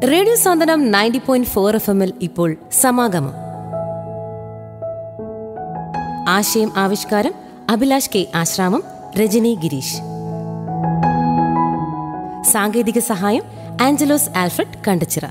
Radio Santhwanam ninety point four F എമ്മിൽ ഇപ്പോൾ സമാഗമം ആശയം ആവിഷ്കാരം അഭിലാഷ് കെ ആശ്രാമം രജനി ഗിരീഷ് സാങ്കേതിക സഹായം ആഞ്ചലോസ് ആൽഫ്രഡ് കണ്ടച്ചിറ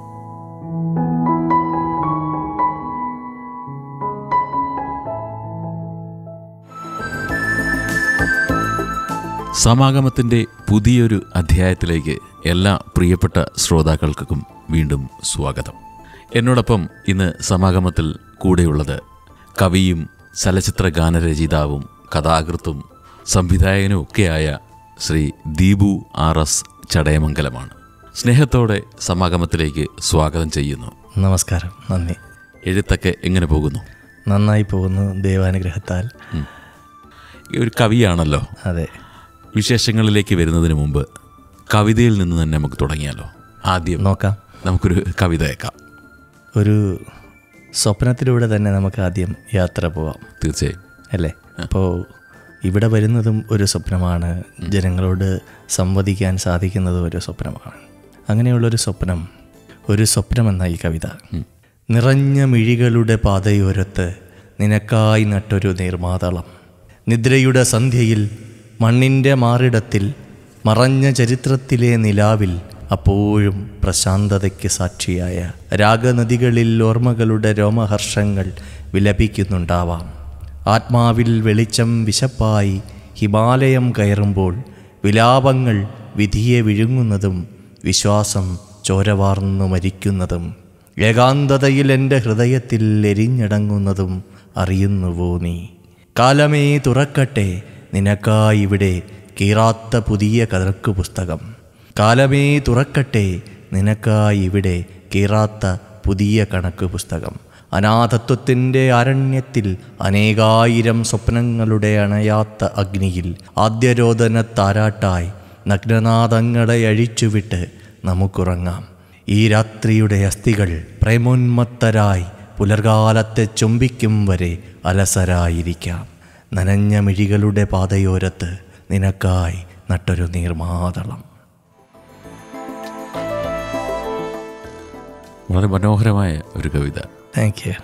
സമാഗമത്തിൻ്റെ പുതിയൊരു അധ്യായത്തിലേക്ക് എല്ലാ പ്രിയപ്പെട്ട ശ്രോതാക്കൾക്കും വീണ്ടും സ്വാഗതം എന്നോടൊപ്പം ഇന്ന് സമാഗമത്തിൽ കൂടെയുള്ളത് കവിയും ചലച്ചിത്ര ഗാനരചയിതാവും കഥാകൃത്തും സംവിധായകനും ഒക്കെയായ ശ്രീ ദീപു ആർ എസ് ചടയമംഗലമാണ് സ്നേഹത്തോടെ സമാഗമത്തിലേക്ക് സ്വാഗതം ചെയ്യുന്നു നമസ്കാരം നന്ദി എഴുത്തൊക്കെ എങ്ങനെ പോകുന്നു നന്നായി പോകുന്നു ദൈവാനുഗ്രഹത്താൽ ഈ ഒരു കവിയാണല്ലോ അതെ വിശേഷങ്ങളിലേക്ക് വരുന്നതിന് മുമ്പ് കവിതയിൽ നിന്ന് തന്നെ നമുക്ക് തുടങ്ങിയാലോ ആദ്യം നോക്കാം നമുക്കൊരു കവിത കേൾക്കാം ഒരു സ്വപ്നത്തിലൂടെ തന്നെ നമുക്ക് ആദ്യം യാത്ര പോവാം തീർച്ചയായും അല്ലേ അപ്പോൾ ഇവിടെ വരുന്നതും ഒരു സ്വപ്നമാണ് ജനങ്ങളോട് സംവദിക്കാൻ സാധിക്കുന്നതും ഒരു സ്വപ്നമാണ് അങ്ങനെയുള്ളൊരു സ്വപ്നം ഒരു സ്വപ്നമെന്ന ഈ കവിത നിറഞ്ഞ മിഴികളുടെ പാതയോരത്ത് നിനക്കായി നട്ടൊരു നീർമാതളം നിദ്രയുടെ സന്ധ്യയിൽ മണ്ണിൻ്റെ മാറിടത്തിൽ മറഞ്ഞ ചരിത്രത്തിലെ നിലാവിൽ അപ്പോഴും പ്രശാന്തതയ്ക്ക് സാക്ഷിയായ രാഗനദികളിൽ ഓർമ്മകളുടെ രോമഹർഷങ്ങൾ വിലപിക്കുന്നുണ്ടാവാം ആത്മാവിൽ വെളിച്ചം വിശപ്പായി ഹിമാലയം കയറുമ്പോൾ വിലാപങ്ങൾ വിധിയെ വിഴുങ്ങുന്നതും വിശ്വാസം ചോരവാർന്നു മരിക്കുന്നതും ഏകാന്തതയിൽ എൻ്റെ ഹൃദയത്തിൽ എരിഞ്ഞടങ്ങുന്നതും അറിയുന്നുവോ നീ കാലമേ തുറക്കട്ടെ നിനക്കായി ഇവിടെ കീറാത്ത പുതിയ കഥക്ക് പുസ്തകം കാലമേ തുറക്കട്ടെ നിനക്കായി ഇവിടെ കീറാത്ത പുതിയ കണക്ക് പുസ്തകം അനാഥത്വത്തിൻ്റെ അരണ്യത്തിൽ അനേകായിരം സ്വപ്നങ്ങളുടെ അണയാത്ത അഗ്നിയിൽ ആദ്യരോദന താരാട്ടായി നഗ്നനാദങ്ങളെ അഴിച്ചുവിട്ട് നമുക്കുറങ്ങാം ഈ രാത്രിയുടെ അസ്ഥികൾ പ്രേമോന്മത്തരായി പുലർകാലത്തെ ചുംബിക്കും വരെ അലസരായിരിക്കാം നനഞ്ഞ മിഴികളുടെ പാതയോരത്ത് നിനക്കായി നട്ടൊരു നീർമാതളം വളരെ മനോഹരമായ ഒരു കവിത താങ്ക് യു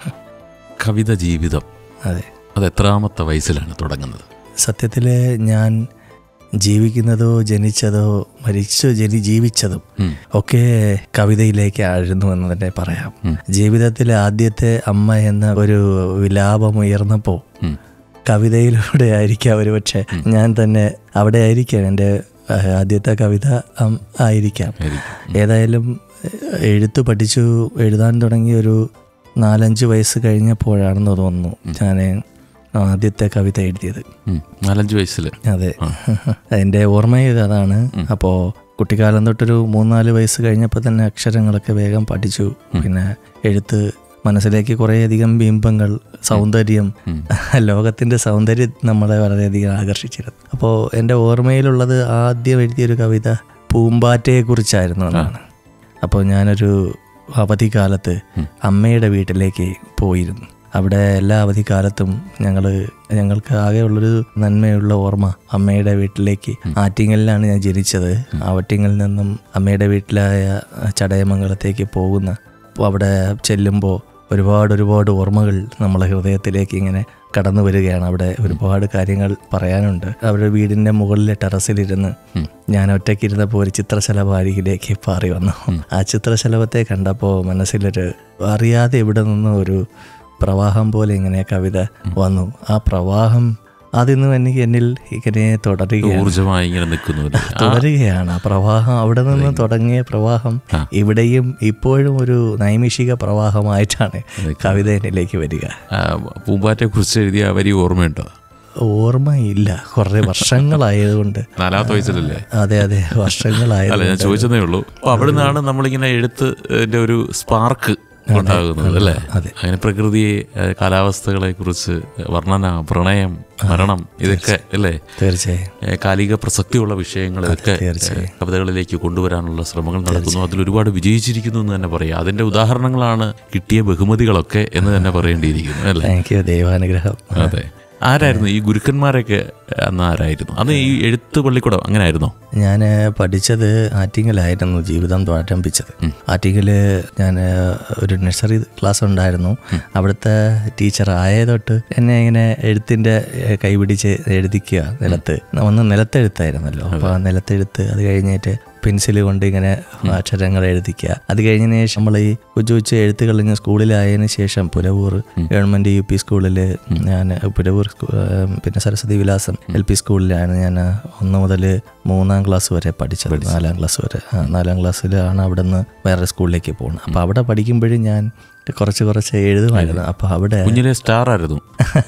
കവിത ജീവിതം അതെ അത് എത്രാമത്തെ വയസ്സിലാണ് തുടങ്ങുന്നത് സത്യത്തിൽ ഞാൻ ജീവിക്കുന്നതോ ജനിച്ചതോ മരിച്ചു ജനി ജീവിച്ചതും ഒക്കെ കവിതയിലേക്കായിരുന്നു എന്ന് തന്നെ പറയാം ജീവിതത്തിലെ ആദ്യത്തെ അമ്മ എന്ന ഒരു വിലാപം ഉയർന്നപ്പോൾ കവിതയിലൂടെ ആയിരിക്കാം ഒരു പക്ഷേ ഞാൻ തന്നെ അവിടെ ആയിരിക്കാം എൻ്റെ ആ, ആദ്യത്തെ കവിത അം- ആയിരിക്കാം ഏതായാലും എ- എഴുത്ത് പഠിച്ചു എഴുതാൻ തുടങ്ങി ഒരു നാലഞ്ച് വയസ്സ് കഴിഞ്ഞപ്പോഴാണെന്ന് തോന്നുന്നു ഞാൻ ആദ്യത്തെ കവിത എഴുതിയത് ഉം. നാലഞ്ച് വയസ്സിൽ അതെ എൻ്റെ ഓർമ്മയിൽ അതാണ് അപ്പോൾ കുട്ടിക്കാലം തൊട്ടൊരു മൂന്നാല് വയസ്സ് കഴിഞ്ഞപ്പോൾ തന്നെ അക്ഷരങ്ങളൊക്കെ വേഗം പഠിച്ചു പിന്നെ എഴുത്ത് മനസ്സിലേക്ക് കുറേയധികം ബിംബങ്ങൾ സൗന്ദര്യം ലോകത്തിൻ്റെ സൗന്ദര്യം നമ്മളെ വളരെയധികം ആകർഷിച്ചിരുന്നു അപ്പോൾ എൻ്റെ ഓർമ്മയിലുള്ളത് ആദ്യം എഴുതിയൊരു കവിത പൂമ്പാറ്റയെക്കുറിച്ചായിരുന്നു എന്നാണ് അപ്പോൾ ഞാനൊരു അവധിക്കാലത്ത് അമ്മയുടെ വീട്ടിലേക്ക് പോയിരുന്നു അവിടെ എല്ലാ അവധിക്കാലത്തും ഞങ്ങൾ ഞങ്ങൾക്ക് ആകെയുള്ളൊരു നന്മയുള്ള ഓർമ്മ അമ്മയുടെ വീട്ടിലേക്ക് ആറ്റിങ്ങലിലാണ് ഞാൻ ജനിച്ചത് ആവട്ടിങ്ങിൽ നിന്നും അമ്മയുടെ വീട്ടിലായ ചടയമംഗലത്തേക്ക് പോകുന്ന അപ്പോൾ അവിടെ ചെല്ലുമ്പോൾ ഒരുപാട് ഒരുപാട് ഓർമ്മകൾ നമ്മളെ ഹൃദയത്തിലേക്ക് ഇങ്ങനെ കടന്നു വരികയാണ് അവിടെ ഒരുപാട് കാര്യങ്ങൾ പറയാനുണ്ട് അവരുടെ വീടിൻ്റെ മുകളിലെ ടെറസിലിരുന്ന് ഞാൻ ഒറ്റയ്ക്കിരുന്നപ്പോൾ ഒരു ചിത്രശലഭ അരികിലേക്ക് പാറി വന്നു ആ ചിത്രശലഭത്തെ കണ്ടപ്പോൾ മനസ്സിലൊരു അറിയാതെ ഇവിടെ നിന്ന് ഒരു പ്രവാഹം പോലെ ഇങ്ങനെ കവിത വന്നു ആ പ്രവാഹം അതിന്നും എനിക്ക് എന്നിൽ ഇങ്ങനെ തുടരുകയാണ് ഊർജമായി ഇങ്ങനെ നിൽക്കുന്നു അല്ലേ? ആ, തുടരുകയാണ് ആ പ്രവാഹം അവിടെ നിന്ന് തുടങ്ങിയ പ്രവാഹം ഇവിടെയും ഇപ്പോഴും ഒരു നൈമിഷിക പ്രവാഹമായിട്ടാണ് കവിത എന്നിലേക്ക് വരിക ആ, പൂമ്പാറ്റയെ കുറിച്ച് എഴുതിയ വരി ഓർമ്മയുണ്ടോ ഓർമ്മയില്ല കുറേ വർഷങ്ങളായതുകൊണ്ട് നാലാമത്തെ വയസ്സിലല്ലേ അതെ അതെ അല്ല വർഷങ്ങളായത് ഞാൻ ചോദിച്ചതേ ഉള്ളൂ അപ്പൊ അവിടെ നിന്നാണ് നമ്മളിങ്ങനെ എഴുത്തിന്റെ ഒരു സ്പാർക്ക് ഉണ്ടാകുന്നത് അല്ലേ അങ്ങനെ പ്രകൃതിയെ ഏഹ്, കാലാവസ്ഥകളെ കുറിച്ച് വർണ്ണന പ്രണയം മരണം ഇതൊക്കെ അല്ലേ തീർച്ചയായും ഏഹ്, കാലിക പ്രസക്തിയുള്ള വിഷയങ്ങൾ ഇതൊക്കെ ഏഹ്, കവിതകളിലേക്ക് കൊണ്ടുവരാനുള്ള ശ്രമങ്ങൾ നടക്കുന്നു അതിൽ ഒരുപാട് വിജയിച്ചിരിക്കുന്നു എന്ന് തന്നെ പറയാം അതിന്റെ ഉദാഹരണങ്ങളാണ് കിട്ടിയ ബഹുമതികളൊക്കെ എന്ന് തന്നെ പറയേണ്ടിയിരിക്കുന്നു അല്ലേ താങ്ക് യു ദൈവാനുഗ്രഹം അതെ ആരായിരുന്നു ഈ ഗുരുക്കന്മാരൊക്കെ അന്ന് ആരായിരുന്നു അന്ന് ഈ എഴുത്ത് പള്ളിക്കൂടം അങ്ങനെ ആയിരുന്നോ ഞാൻ പഠിച്ചത് ആറ്റിങ്ങലായിരുന്നു ജീവിതം ആരംഭിച്ചത് ആറ്റിങ്ങൽ ഞാൻ ഒരു നഴ്സറി ക്ലാസ് ഉണ്ടായിരുന്നു അവിടുത്തെ ടീച്ചർ ആയ തൊട്ട് എന്നെ ഇങ്ങനെ എഴുത്തിൻ്റെ കൈപിടിച്ച് എഴുതിക്കുക നിലത്ത് ഒന്ന് നിലത്തെഴുത്തായിരുന്നല്ലോ അപ്പോൾ ആ നിലത്തെഴുത്ത് അത് കഴിഞ്ഞിട്ട് പെൻസിൽ കൊണ്ട് ഇങ്ങനെ അക്ഷരങ്ങൾ എഴുതിക്കുക അത് കഴിഞ്ഞതിന് ശേഷം നമ്മൾ ഈ കൊച്ചു കൊച്ചു എഴുത്തുകൾ ഇങ്ങനെ സ്കൂളിലായതിനു ശേഷം പുലവൂർ ഗവൺമെൻറ് യു പി സ്കൂളിൽ ഞാൻ പുലവൂർ സ്കൂ- ഏഹ് പിന്നെ സരസ്വതി വിലാസം എൽ പി സ്കൂളിലാണ് ഞാൻ ഒന്ന് മുതൽ മൂന്നാം ക്ലാസ് വരെ പഠിച്ചത് നാലാം ക്ലാസ് വരെ ആ, നാലാം ക്ലാസ്സിലാണ് അവിടെ നിന്ന് വേറെ സ്കൂളിലേക്ക് പോകുന്നത് അപ്പോൾ അവിടെ പഠിക്കുമ്പോഴും ഞാൻ കുറച്ച് കുറച്ച് എഴുതുമായിരുന്നു അപ്പോൾ അവിടെ കുഞ്ഞിലെ സ്റ്റാർ ആയിരുന്നു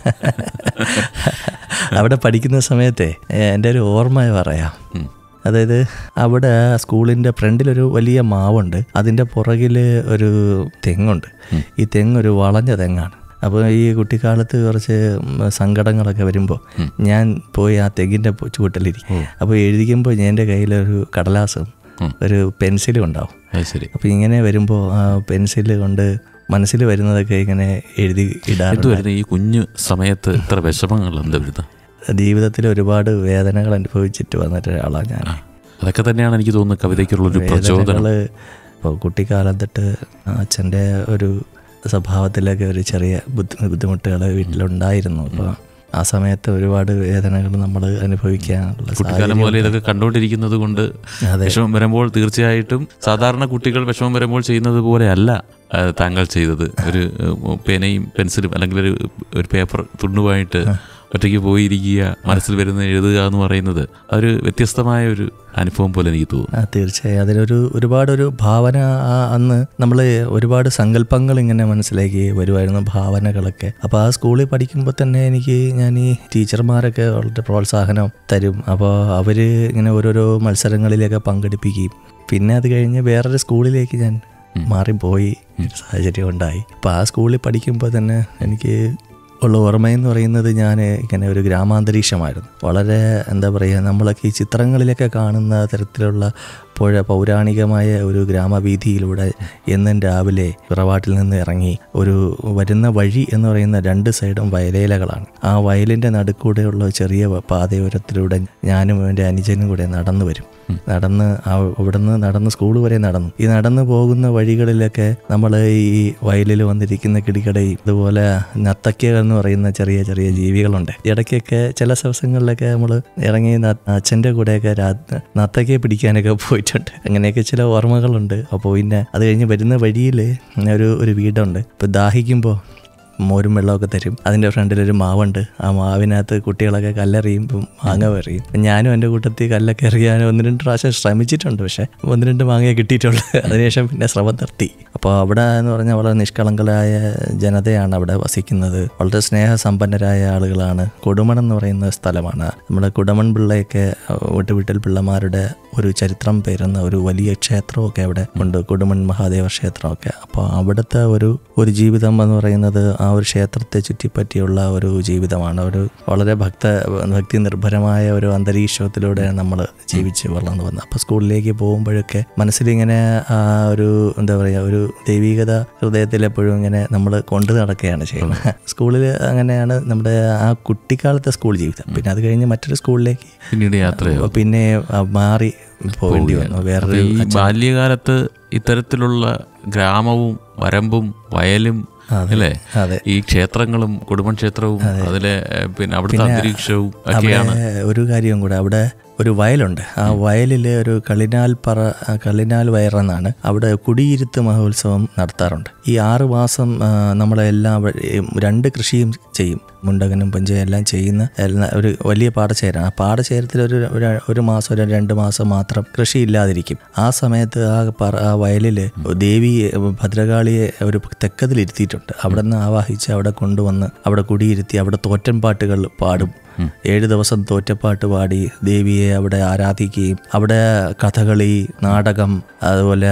അവിടെ പഠിക്കുന്ന സമയത്തെ ഏഹ്, എൻ്റെ ഒരു ഓർമ്മ പറയാം ഉം. അതായത് അവിടെ സ്കൂളിൻ്റെ ഫ്രണ്ടിലൊരു വലിയ മാവുണ്ട് അതിൻ്റെ പുറകിൽ ഒരു തെങ്ങുണ്ട് ഈ തെങ്ങ് ഒരു വളഞ്ഞ തെങ്ങാണ് അപ്പോൾ ഈ കുട്ടിക്കാലത്ത് കുറച്ച് ഉം, സങ്കടങ്ങളൊക്കെ വരുമ്പോൾ ഞാൻ പോയി ആ തെങ്ങിൻ്റെ ചുവട്ടിലിരിക്കും അപ്പോൾ എഴുതിക്കുമ്പോൾ എൻ്റെ കയ്യിലൊരു കടലാസും ഒരു പെൻസിലും ഉണ്ടാവും അത് ശരി അപ്പോൾ ഇങ്ങനെ വരുമ്പോൾ ആ പെൻസിൽ കൊണ്ട് മനസ്സിൽ വരുന്നതൊക്കെ ഇങ്ങനെ എഴുതി ഇടാറുണ്ട് എന്തുവായിരുന്നു ഈ കുഞ്ഞു സമയത്ത് ഇത്ര വിഷമങ്ങൾ എന്താ വരുന്നത് ജീവിതത്തിൽ ഒരുപാട് വേദനകൾ അനുഭവിച്ചിട്ട് വന്നിട്ട് ഒരാളാണ് ഞാൻ അതൊക്കെ തന്നെയാണ് എനിക്ക് തോന്നുന്നത് കവിതയ്ക്കുള്ള ഒരു പ്രചോദനം വേദനകള് ഇപ്പോൾ കുട്ടിക്കാലം തൊട്ട് അച്ഛൻ്റെ ഒരു സ്വഭാവത്തിലൊക്കെ ഒരു ചെറിയ ബുദ്ധി ബുദ്ധിമുട്ടുകൾ വീട്ടിലുണ്ടായിരുന്നു അപ്പോൾ ആ സമയത്ത് ഒരുപാട് വേദനകൾ നമ്മൾ അനുഭവിക്കാനുള്ള കുട്ടിക്കാലം മുതൽ ഇതൊക്കെ കണ്ടുകൊണ്ടിരിക്കുന്നത് കൊണ്ട് വിഷമം വരുമ്പോൾ തീർച്ചയായിട്ടും സാധാരണ കുട്ടികൾ വിഷമം വരുമ്പോൾ ചെയ്യുന്നത് പോലെ അല്ല ആ, താങ്കൾ ചെയ്തത് ഒരു ഉം, പേനയും പെൻസിലും അല്ലെങ്കിൽ ഒരു ഒരു പേപ്പർ തുണ്ടുമായിട്ട് ഒറ്റയ്ക്ക് പോയിരിക്കുക മനസ്സിൽ വരുന്ന എഴുതുക എന്ന് പറയുന്നത് അതൊരു വ്യത്യസ്തമായ ഒരു അനുഭവം പോലെ എനിക്ക് തോന്നുന്നു ആ, തീർച്ചയായും അതിലൊരു ഒരുപാടൊരു ഭാവന ആ അന്ന് നമ്മൾ ഒരുപാട് സങ്കല്പങ്ങൾ ഇങ്ങനെ മനസ്സിലേക്ക് വരുമായിരുന്നു ഭാവനകളൊക്കെ അപ്പോൾ ആ സ്കൂളിൽ പഠിക്കുമ്പോൾ തന്നെ എനിക്ക് ഞാൻ ഈ ടീച്ചർമാരൊക്കെ വളരെ പ്രോത്സാഹനം തരും അപ്പോൾ അവർ ഇങ്ങനെ ഓരോരോ മത്സരങ്ങളിലൊക്കെ പങ്കെടുപ്പിക്കുകയും പിന്നെ അത് കഴിഞ്ഞ് വേറൊരു സ്കൂളിലേക്ക് ഞാൻ മാറിപ്പോയി ഒരു സാഹചര്യം ഉണ്ടായി അപ്പോൾ ആ സ്കൂളിൽ പഠിക്കുമ്പോൾ തന്നെ എനിക്ക് ഉള്ള ഓർമ്മയെന്ന് പറയുന്നത് ഞാൻ ഇങ്ങനെ ഒരു ഗ്രാമാന്തരീക്ഷമായിരുന്നു വളരെ എന്താ പറയുക നമ്മളൊക്കെ ഈ ചിത്രങ്ങളിലൊക്കെ കാണുന്ന തരത്തിലുള്ള പുഴ പൗരാണികമായ ഒരു ഗ്രാമവീഥിയിലൂടെ എന്നും രാവിലെ പിറവാട്ടിൽ നിന്ന് ഇറങ്ങി ഒരു വരുന്ന വഴി എന്ന് പറയുന്ന രണ്ട് സൈഡും വയലേലകളാണ് ആ വയലിൻ്റെ നടുക്കൂടെയുള്ള ചെറിയ പാതയോരത്തിലൂടെ ഞാനും എൻ്റെ അനുജനും കൂടെ നടന്നു വരും നടന്ന് ആ അവിടുന്ന് നടന്ന് സ്കൂൾ വരെ നടന്നു ഈ നടന്നു പോകുന്ന വഴികളിലൊക്കെ നമ്മൾ ഈ വയലിൽ വന്നിരിക്കുന്ന കിടിക്കടയും ഇതുപോലെ നത്തക്ക എന്ന് പറയുന്ന ചെറിയ ചെറിയ ജീവികളുണ്ട് ഇടയ്ക്കൊക്കെ ചില ദിവസങ്ങളിലൊക്കെ നമ്മൾ ഇറങ്ങി ന- അച്ഛൻ്റെ കൂടെയൊക്കെ രാ നത്തക്കയെ പിടിക്കാനൊക്കെ പോയിട്ടുണ്ട് അങ്ങനെയൊക്കെ ചില ഓർമ്മകളുണ്ട് അപ്പോൾ പിന്നെ അത് കഴിഞ്ഞ് വരുന്ന വഴിയിൽ ഒരു ഒരു വീടുണ്ട് ഇപ്പോൾ ദാഹിക്കുമ്പോൾ മോരും വെള്ളമൊക്കെ തരും അതിൻ്റെ ഫ്രണ്ടിലൊരു മാവുണ്ട് ആ മാവിനകത്ത് കുട്ടികളൊക്കെ കല്ലെറിയും ഇപ്പം മാങ്ങ എറിയും ഞാനും എൻ്റെ കൂട്ടത്തിൽ കല്ലൊക്കെ എറിയാൻ ഒന്ന് രണ്ട് പ്രാവശ്യം ശ്രമിച്ചിട്ടുണ്ട് പക്ഷേ ഒന്ന് രണ്ട് മാങ്ങയെ കിട്ടിയിട്ടുള്ളൂ അതിനുശേഷം പിന്നെ ശ്രമം നിർത്തി അപ്പോൾ അവിടെ എന്ന് പറഞ്ഞാൽ വളരെ നിഷ്കളങ്കരായ ജനതയാണ് അവിടെ വസിക്കുന്നത് വളരെ സ്നേഹസമ്പന്നരായ ആളുകളാണ് കൊടുമൺ എന്ന് പറയുന്ന സ്ഥലമാണ് നമ്മുടെ കുടമൺ പിള്ളയൊക്കെ വീട്ടുവീട്ടിൽ പിള്ളമാരുടെ ഒരു ചരിത്രം പേരുന്ന ഒരു വലിയ ക്ഷേത്രമൊക്കെ അവിടെ ഉണ്ട് കൊടുമൺ മഹാദേവ ക്ഷേത്രമൊക്കെ അപ്പോൾ അവിടുത്തെ ഒരു ഒരു ജീവിതം എന്ന് പറയുന്നത് ആ ഒരു ക്ഷേത്രത്തെ ചുറ്റിപ്പറ്റിയുള്ള ഒരു ജീവിതമാണ് ഒരു വളരെ ഭക്ത ഭക്തി നിർഭരമായ ഒരു അന്തരീക്ഷത്തിലൂടെ നമ്മൾ ജീവിച്ച് വളർന്നു വന്നത് അപ്പോൾ സ്കൂളിലേക്ക് പോകുമ്പോഴൊക്കെ മനസ്സിലിങ്ങനെ ആ ഒരു എന്താ പറയുക ഒരു ദൈവികത ഹൃദയത്തിൽ എപ്പോഴും ഇങ്ങനെ നമ്മൾ കൊണ്ടു നടക്കുകയാണ് ചെയ്യുന്നത് സ്കൂളിൽ അങ്ങനെയാണ് നമ്മുടെ ആ കുട്ടിക്കാലത്തെ സ്കൂൾ ജീവിതം പിന്നെ അത് കഴിഞ്ഞ് മറ്റൊരു സ്കൂളിലേക്ക് പിന്നീട് യാത്രയോ പിന്നെ ആ, മാറി പോകേണ്ടി വന്നു അപ്പൊ വേറൊരു ഈ ബാല്യകാലത്ത് ഇത്തരത്തിലുള്ള ഗ്രാമവും വരമ്പും വയലും അല്ലേ അതെ ഈ ക്ഷേത്രങ്ങളും കുടുംബ ക്ഷേത്രവും അതിലെ ഏഹ്, പിന്നെ അവിടുത്തെ അന്തരീക്ഷവും ഒക്കെയാണ് അവിടെ ഒരു കാര്യം കൂടെ അവിടെ ഒരു വയലുണ്ട് ആ വയലിൽ ഒരു കളിനാൽ പറ ആ, കളിനാൽ വയറെന്നാണ് അവിടെ കുടിയിരുത്ത് മഹോത്സവം നടത്താറുണ്ട് ഈ ആറ് മാസം ആ, നമ്മളെല്ലാം അവിടെ, ഈ രണ്ട് കൃഷിയും ചെയ്യും മുണ്ടകനും പഞ്ചയും എല്ലാം ചെയ്യുന്ന എല്ലാ ഒരു വലിയ പാടശേഖരമാണ് ആ പാടശേഖരത്തിൽ ഒരു ഒരു- ഒരു മാസം ഒരു രണ്ട് മാസം മാത്രം കൃഷി ഇല്ലാതിരിക്കും ആ സമയത്ത് ആ പറ ആ വയലിൽ ദേവി ഭദ്രകാളിയെ ഒരു തെക്കതിലിരുത്തിയിട്ടുണ്ട് അവിടെ നിന്ന് ആവാഹിച്ച് അവിടെ കൊണ്ടുവന്ന് അവിടെ കുടിയിരുത്തി അവിടെ തോറ്റൻ പാട്ടുകൾ പാടും ഏഴ് ദിവസം തോറ്റപ്പാട്ട് പാടി ദേവിയെ അവിടെ ആരാധിക്കുകയും അവിടെ കഥകളി നാടകം അതുപോലെ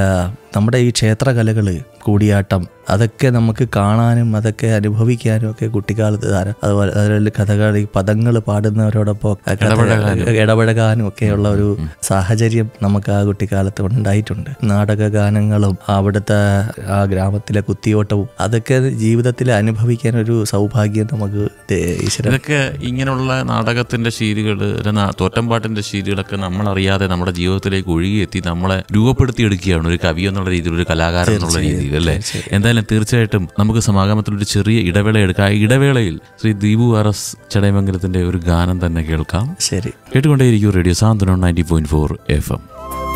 നമ്മുടെ ഈ ക്ഷേത്രകലകൾ കൂടിയാട്ടം അതൊക്കെ നമുക്ക് കാണാനും അതൊക്കെ അനുഭവിക്കാനും ഒക്കെ കുട്ടിക്കാലത്ത് ധാരാ അതുപോലെ അതിൽ കഥകളി പദങ്ങൾ പാടുന്നവരോടൊപ്പം കഥ- ഇടപഴകാനും ഒക്കെയുള്ള ഒരു സാഹചര്യം നമുക്ക് ആ കുട്ടിക്കാലത്ത് ഉണ്ടായിട്ടുണ്ട് നാടക ഗാനങ്ങളും അവിടുത്തെ ആ ഗ്രാമത്തിലെ കുത്തിയോട്ടവും അതൊക്കെ ജീവിതത്തിൽ അനുഭവിക്കാൻ ഒരു സൗഭാഗ്യം നമുക്ക് ദേ- ഈശ്വരൻ ഇതൊക്കെ ഇങ്ങനെയുള്ള നാടകത്തിന്റെ ശീലുകൾ തോറ്റമ്പാട്ടിന്റെ ശീലുകളൊക്കെ നമ്മൾ അറിയാതെ നമ്മുടെ ജീവിതത്തിലേക്ക് ഒഴുകിയെത്തി നമ്മളെ രൂപപ്പെടുത്തിയെടുക്കുകയാണ് ഒരു കവി എന്നുള്ള രീതിയിൽ ഒരു കലാകാരൻ എന്നുള്ള രീതിയിൽ അല്ലേ എന്തായാലും തീർച്ചയായിട്ടും നമുക്ക് സമാഗമത്തിൽ ഒരു ചെറിയ ഇടവേള എടുക്കാം ആ ഇടവേളയിൽ ശ്രീ ദീപു ആർ എസ് ചടയമംഗലത്തിന്റെ ഒരു ഗാനം തന്നെ കേൾക്കാം ശരി കേട്ടുകൊണ്ടേയിരിക്കും radio Santhwanam ninety point four F M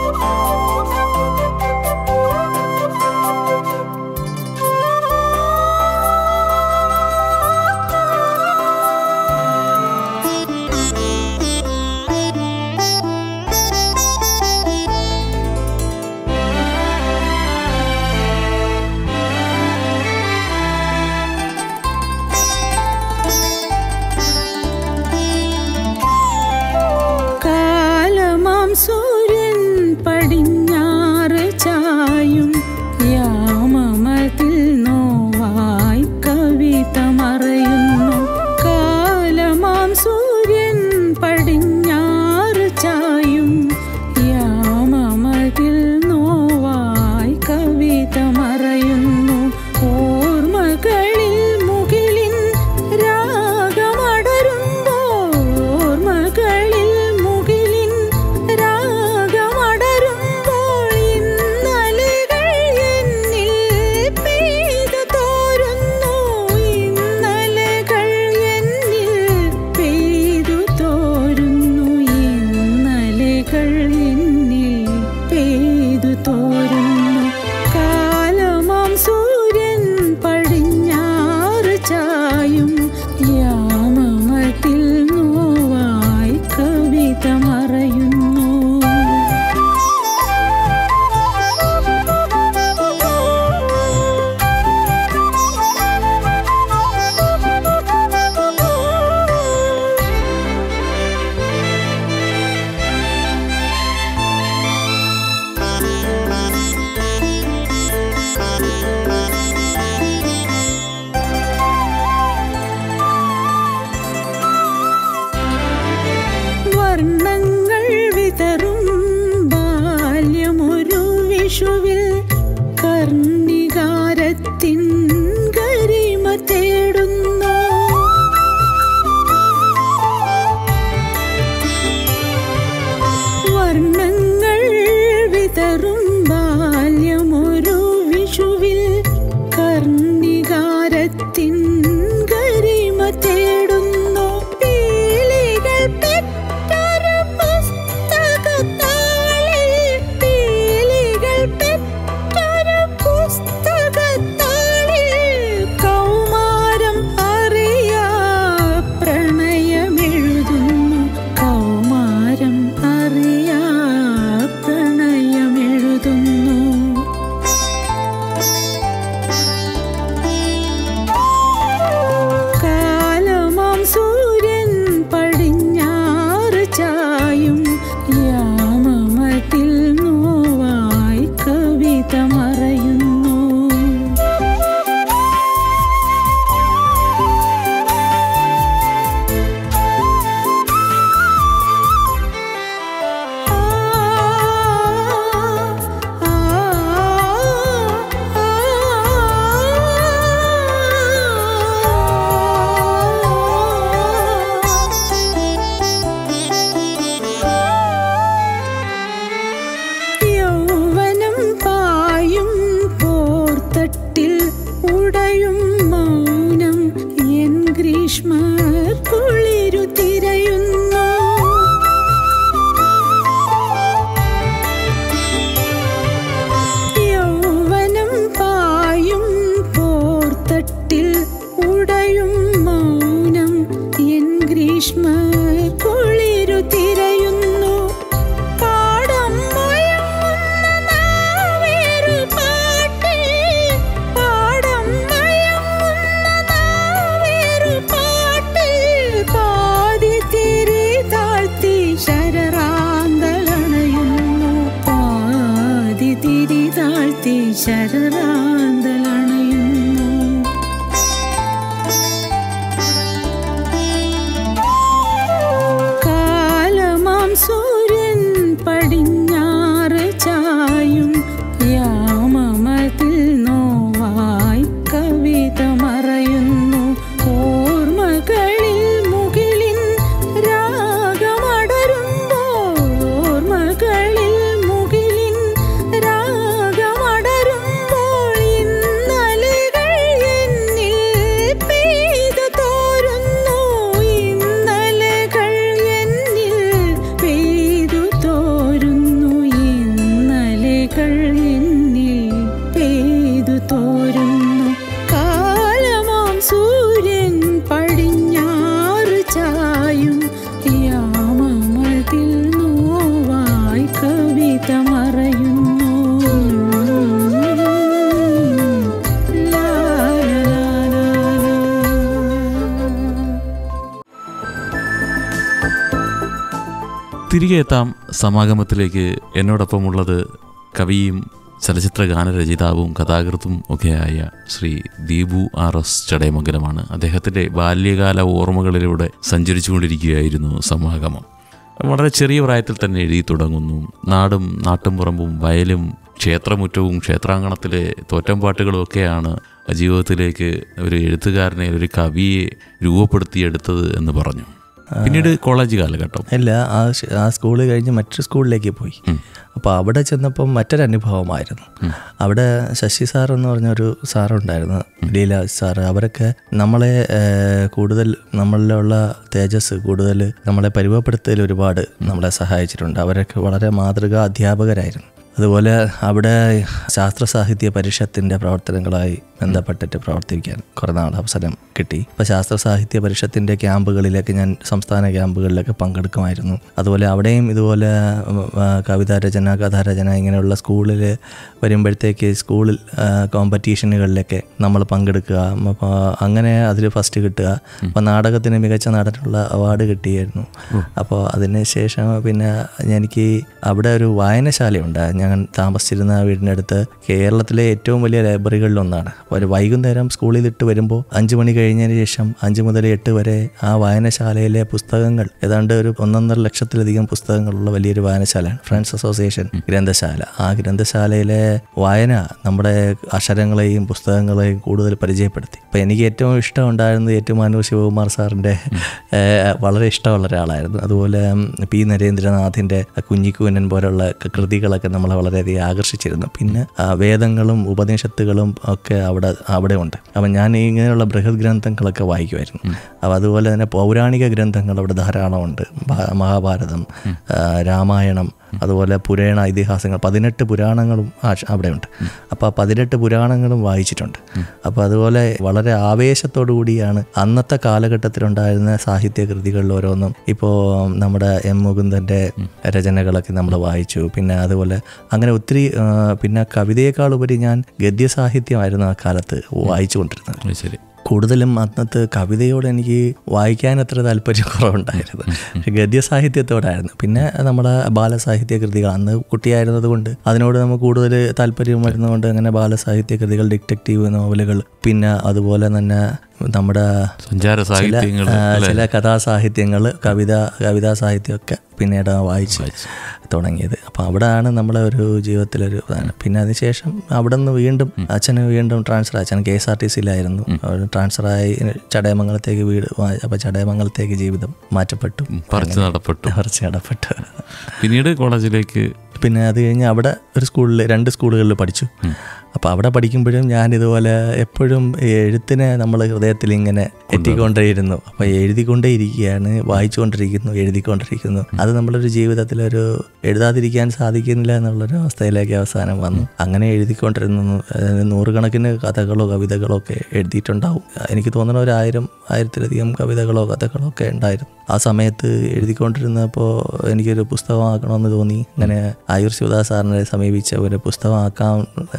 കാലമാം സൂര്യൻ പടിഞ്ഞാറ് ചായും യാമമതിൽ നോവായി കവിത മറയുന്നു കാലമാം സൂര്യൻ പടിഞ്ഞാറ് ചായും യാമമതിൽ നോവായി കവിത മറയുന്നു ഓർമ്മകളിൽ മുകിലിൻ രാഗമടരുമ്പോൾ ഓർമ്മകളിൽ മുകിലിൻ രാഗമടരുമ്പോൾ ഇന്നലെകൾ എന്നിൽ പെയ്തു തോരുന്നു ഇന്നലെകൾ എന്നിൽ പെയ്തു തോരുന്നു ഇന്നലെകൾ എന്നിൽ പെയ്തു തോരുന്നു കാലമാം സൂര്യൻ പടിഞ്ഞാറ് ചായും യാമമതിൽ നോവായി കവിത മറയുന്നു വർണ്ണങ്ങൾ ശരറാന്തലണയുന്നു കാലമാം സൂര്യൻ പടിഞ്ഞാറ് ചായും യാമമതിൽ നോവായി കവിത മറയുന്നു ഓർമ്മകളിൽ മുകിലിൻ രാഗമടരുമ്പോൾ ഓർമ്മകളിൽ മുകിലിൻ രാഗമടരുമ്പോൾ ഇന്നലെകൾ എന്നിൽ പെയ്തു തോരുന്നു ഇന്നലെകൾ എന്നിൽ പെയ്തു തോരുന്നു ഇന്നലെകൾ എന്നിൽ പെയ്തു തോരുന്നു കാലമാം സൂര്യൻ പടിഞ്ഞാറ് ചായും യാമമതിൽ നോവായി കവിത മറയുന്നു ലാ, ലാ, ലാ, ലാ. തിരികെ എത്താം സമാഗമത്തിലേക്ക് എന്നോടൊപ്പമുള്ളത് കവിയും ചലച്ചിത്ര ഗാനരചയിതാവും കഥാകൃത്തും ഒക്കെയായ ശ്രീ ദീപു ആർ എസ് ചടയമംഗലമാണ് അദ്ദേഹത്തിൻ്റെ ബാല്യകാല ഓർമ്മകളിലൂടെ സഞ്ചരിച്ചുകൊണ്ടിരിക്കുകയായിരുന്നു സമാഗമം വളരെ ചെറിയ പ്രായത്തിൽ തന്നെ എഴുതി തുടങ്ങുന്നു നാടും നാട്ടുംപുറമ്പും വയലും ക്ഷേത്രമുറ്റവും ക്ഷേത്രാങ്കണത്തിലെ തോറ്റംപാട്ടുകളും ഒക്കെയാണ് ജീവിതത്തിലേക്ക് ഒരു എഴുത്തുകാരനെ ഒരു കവിയെ രൂപപ്പെടുത്തിയെടുത്തത് എന്ന് പറഞ്ഞു പിന്നീട് കോളേജ് കാലഘട്ടം ഇല്ല ആ ഷ- ആ സ്കൂൾ കഴിഞ്ഞ് മറ്റൊരു സ്കൂളിലേക്ക് പോയി അപ്പോൾ അവിടെ ചെന്നപ്പം മറ്റൊരു അനുഭവമായിരുന്നു അവിടെ ശശി സാർ എന്ന് പറഞ്ഞൊരു സാറുണ്ടായിരുന്നു ലീല സാറ് അവരൊക്കെ നമ്മളെ ഏഹ്, കൂടുതൽ നമ്മളിലുള്ള തേജസ് കൂടുതൽ നമ്മളെ പരിവപ്പെടുത്തൽ ഒരുപാട് നമ്മളെ സഹായിച്ചിട്ടുണ്ട് അവരൊക്കെ വളരെ മാതൃകാ അധ്യാപകരായിരുന്നു അതുപോലെ അവിടെ ശാസ്ത്ര സാഹിത്യ പരിഷത്തിൻ്റെ പ്രവർത്തനങ്ങളായി ബന്ധപ്പെട്ടിട്ട് പ്രവർത്തിക്കാൻ കുറേ നാൾ അവസരം കിട്ടി അപ്പോൾ ശാസ്ത്ര സാഹിത്യ പരിഷത്തിൻ്റെ ക്യാമ്പുകളിലേക്ക് ഞാൻ സംസ്ഥാന ക്യാമ്പുകളിലൊക്കെ പങ്കെടുക്കുമായിരുന്നു അതുപോലെ അവിടെയും ഇതുപോലെ ഉം, ആ, കവിതാ രചന കഥാരചന ഇങ്ങനെയുള്ള സ്കൂളിൽ വരുമ്പോഴത്തേക്ക് സ്കൂളിൽ ആ, കോമ്പറ്റീഷനുകളിലൊക്കെ നമ്മൾ പങ്കെടുക്കുക അപ്പോൾ അങ്ങനെ അതിൽ ഫസ്റ്റ് കിട്ടുക അപ്പോൾ നാടകത്തിന് മികച്ച നടനുള്ള അവാർഡ് കിട്ടിയായിരുന്നു അപ്പോൾ അതിന് ശേഷം പിന്നെ എനിക്ക് അവിടെ ഒരു വായനശാലയുണ്ട് ഞാൻ താമസിച്ചിരുന്ന വീടിനടുത്ത് കേരളത്തിലെ ഏറ്റവും വലിയ ലൈബ്രറികളിലൊന്നാണ് അപ്പോൾ ഒരു വൈകുന്നേരം സ്കൂളിൽ വിട്ട് വരുമ്പോൾ അഞ്ച് മണി കഴിഞ്ഞതിന് ശേഷം അഞ്ച് മുതൽ എട്ട് വരെ ആ വായനശാലയിലെ പുസ്തകങ്ങൾ ഏതാണ്ട് ഒരു ഒന്നൊന്നര ലക്ഷത്തിലധികം പുസ്തകങ്ങളുള്ള വലിയൊരു വായനശാലയാണ് ഫ്രണ്ട്സ് അസോസിയേഷൻ ഗ്രന്ഥശാല ആ ഗ്രന്ഥശാലയിലെ വായന നമ്മുടെ അക്ഷരങ്ങളെയും പുസ്തകങ്ങളെയും കൂടുതൽ പരിചയപ്പെടുത്തി അപ്പോൾ എനിക്ക് ഏറ്റവും ഇഷ്ടം ഉണ്ടായിരുന്നത് ഏറ്റുമാനൂർ ശിവകുമാർ സാറിൻ്റെ ഏഹ്, വളരെ ഇഷ്ടമുള്ള ഒരാളായിരുന്നു അതുപോലെ ഉം, പി നരേന്ദ്രനാഥിൻ്റെ കുഞ്ഞിക്കൂനൻ പോലുള്ള ക- കൃതികളൊക്കെ നമ്മളെ വളരെയധികം ആകർഷിച്ചിരുന്നു പിന്നെ ആ, വേദങ്ങളും ഉപനിഷത്തുകളും ഒക്കെ അവിടെ അവിടെ ഉണ്ട് അപ്പം ഞാൻ ഈ ഇങ്ങനെയുള്ള ബൃഹത് ഗ്രന്ഥങ്ങളൊക്കെ വായിക്കുമായിരുന്നു അപ്പോൾ അതുപോലെ തന്നെ പൗരാണിക ഗ്രന്ഥങ്ങൾ അവിടെ ധാരാളമുണ്ട് ഭാ- മഹാഭാരതം ആ, രാമായണം അതുപോലെ പുരാണ ഇതിഹാസങ്ങൾ പതിനെട്ട് പുരാണങ്ങളും ആ- അവിടെയുണ്ട് അപ്പോൾ ആ പതിനെട്ട് പുരാണങ്ങളും വായിച്ചിട്ടുണ്ട് അപ്പോൾ അതുപോലെ വളരെ ആവേശത്തോടു കൂടിയാണ് അന്നത്തെ കാലഘട്ടത്തിലുണ്ടായിരുന്ന സാഹിത്യ കൃതികളിൽ ഓരോന്നും ഇപ്പോൾ നമ്മുടെ എം മുകുന്ദൻ്റെ രചനകളൊക്കെ നമ്മൾ വായിച്ചു പിന്നെ അതുപോലെ അങ്ങനെ ഒത്തിരി ആ, പിന്നെ കവിതയേക്കാൾ ഉപരി ഞാൻ ഗദ്യസാഹിത്യമായിരുന്നു ആ കാലത്ത് വായിച്ചുകൊണ്ടിരുന്നത് അത് ശരി കൂടുതലും അന്നത്തെ കവിതയോട് എനിക്ക് വായിക്കാൻ അത്ര താല്പര്യം കുറവുണ്ടായിരുന്നു ഗദ്യസാഹിത്യത്തോടായിരുന്നു പിന്നെ നമ്മുടെ ബാലസാഹിത്യ കൃതികൾ അന്ന് കുട്ടിയായിരുന്നത് കൊണ്ട് അതിനോട് നമുക്ക് കൂടുതൽ താല്പര്യം വരുന്നതുകൊണ്ട് അങ്ങനെ ബാലസാഹിത്യ കൃതികൾ ഡിറ്റക്റ്റീവ് നോവലുകൾ പിന്നെ അതുപോലെ തന്നെ നമ്മുടെ സഞ്ചാര ചില സാഹിത്യങ്ങൾ ആ, ചില കഥാസാഹിത്യങ്ങൾ കവിത കവിതാ സാഹിത്യമൊക്കെ പിന്നീട് വായിച്ച് തുടങ്ങിയത് അപ്പോൾ അവിടെയാണ് നമ്മളെ ഒരു ജീവിതത്തിലൊരു പ്രധാനം പിന്നെ അതിനുശേഷം അവിടെ നിന്ന് വീണ്ടും അച്ഛന് വീണ്ടും ട്രാൻസ്ഫർ അച്ഛൻ കെ എസ് ആർ ടി സിയിലായിരുന്നു ട്രാൻസ്ഫറായി ചടയമംഗലത്തേക്ക് വീട് വാ- അപ്പോൾ ചടയമംഗലത്തേക്ക് ജീവിതം മാറ്റപ്പെട്ടു പറിച്ചു നടപ്പെട്ടു കുറച്ച് ഇടപെട്ടു പിന്നീട് കോളേജിലേക്ക് പിന്നെ അത് കഴിഞ്ഞ് അവിടെ ഒരു സ്കൂളിൽ രണ്ട് സ്കൂളുകളിൽ പഠിച്ചു അപ്പോൾ അവിടെ പഠിക്കുമ്പോഴും ഞാൻ ഇതുപോലെ എപ്പോഴും ഈ എഴുത്തിനെ നമ്മൾ ഹൃദയത്തിൽ ഇങ്ങനെ എത്തിക്കൊണ്ടേയിരുന്നു അപ്പോൾ എഴുതിക്കൊണ്ടേ ഇരിക്കുകയാണ് വായിച്ചുകൊണ്ടിരിക്കുന്നു എഴുതിക്കൊണ്ടിരിക്കുന്നു അത് നമ്മളൊരു ജീവിതത്തിലൊരു എഴുതാതിരിക്കാൻ സാധിക്കുന്നില്ല എന്നുള്ളൊരു അവസ്ഥയിലേക്ക് അവസാനം വന്നു അങ്ങനെ എഴുതിക്കൊണ്ടിരുന്നു അതായത് നൂറുകണക്കിന് കഥകളോ കവിതകളോ ഒക്കെ എഴുതിയിട്ടുണ്ടാവും എനിക്ക് തോന്നുന്ന ഒരു ആയിരം ആയിരത്തിലധികം കവിതകളോ കഥകളോ ഒക്കെ ഉണ്ടായിരുന്നു ആ സമയത്ത് എഴുതിക്കൊണ്ടിരുന്നപ്പോൾ എനിക്കൊരു പുസ്തകമാക്കണമെന്ന് തോന്നി അങ്ങനെ ആയുർ ശിവദാസ് സാറിനെ സമീപിച്ച ഒരു പുസ്തകമാക്കാൻ ഒക്കെ സഹായം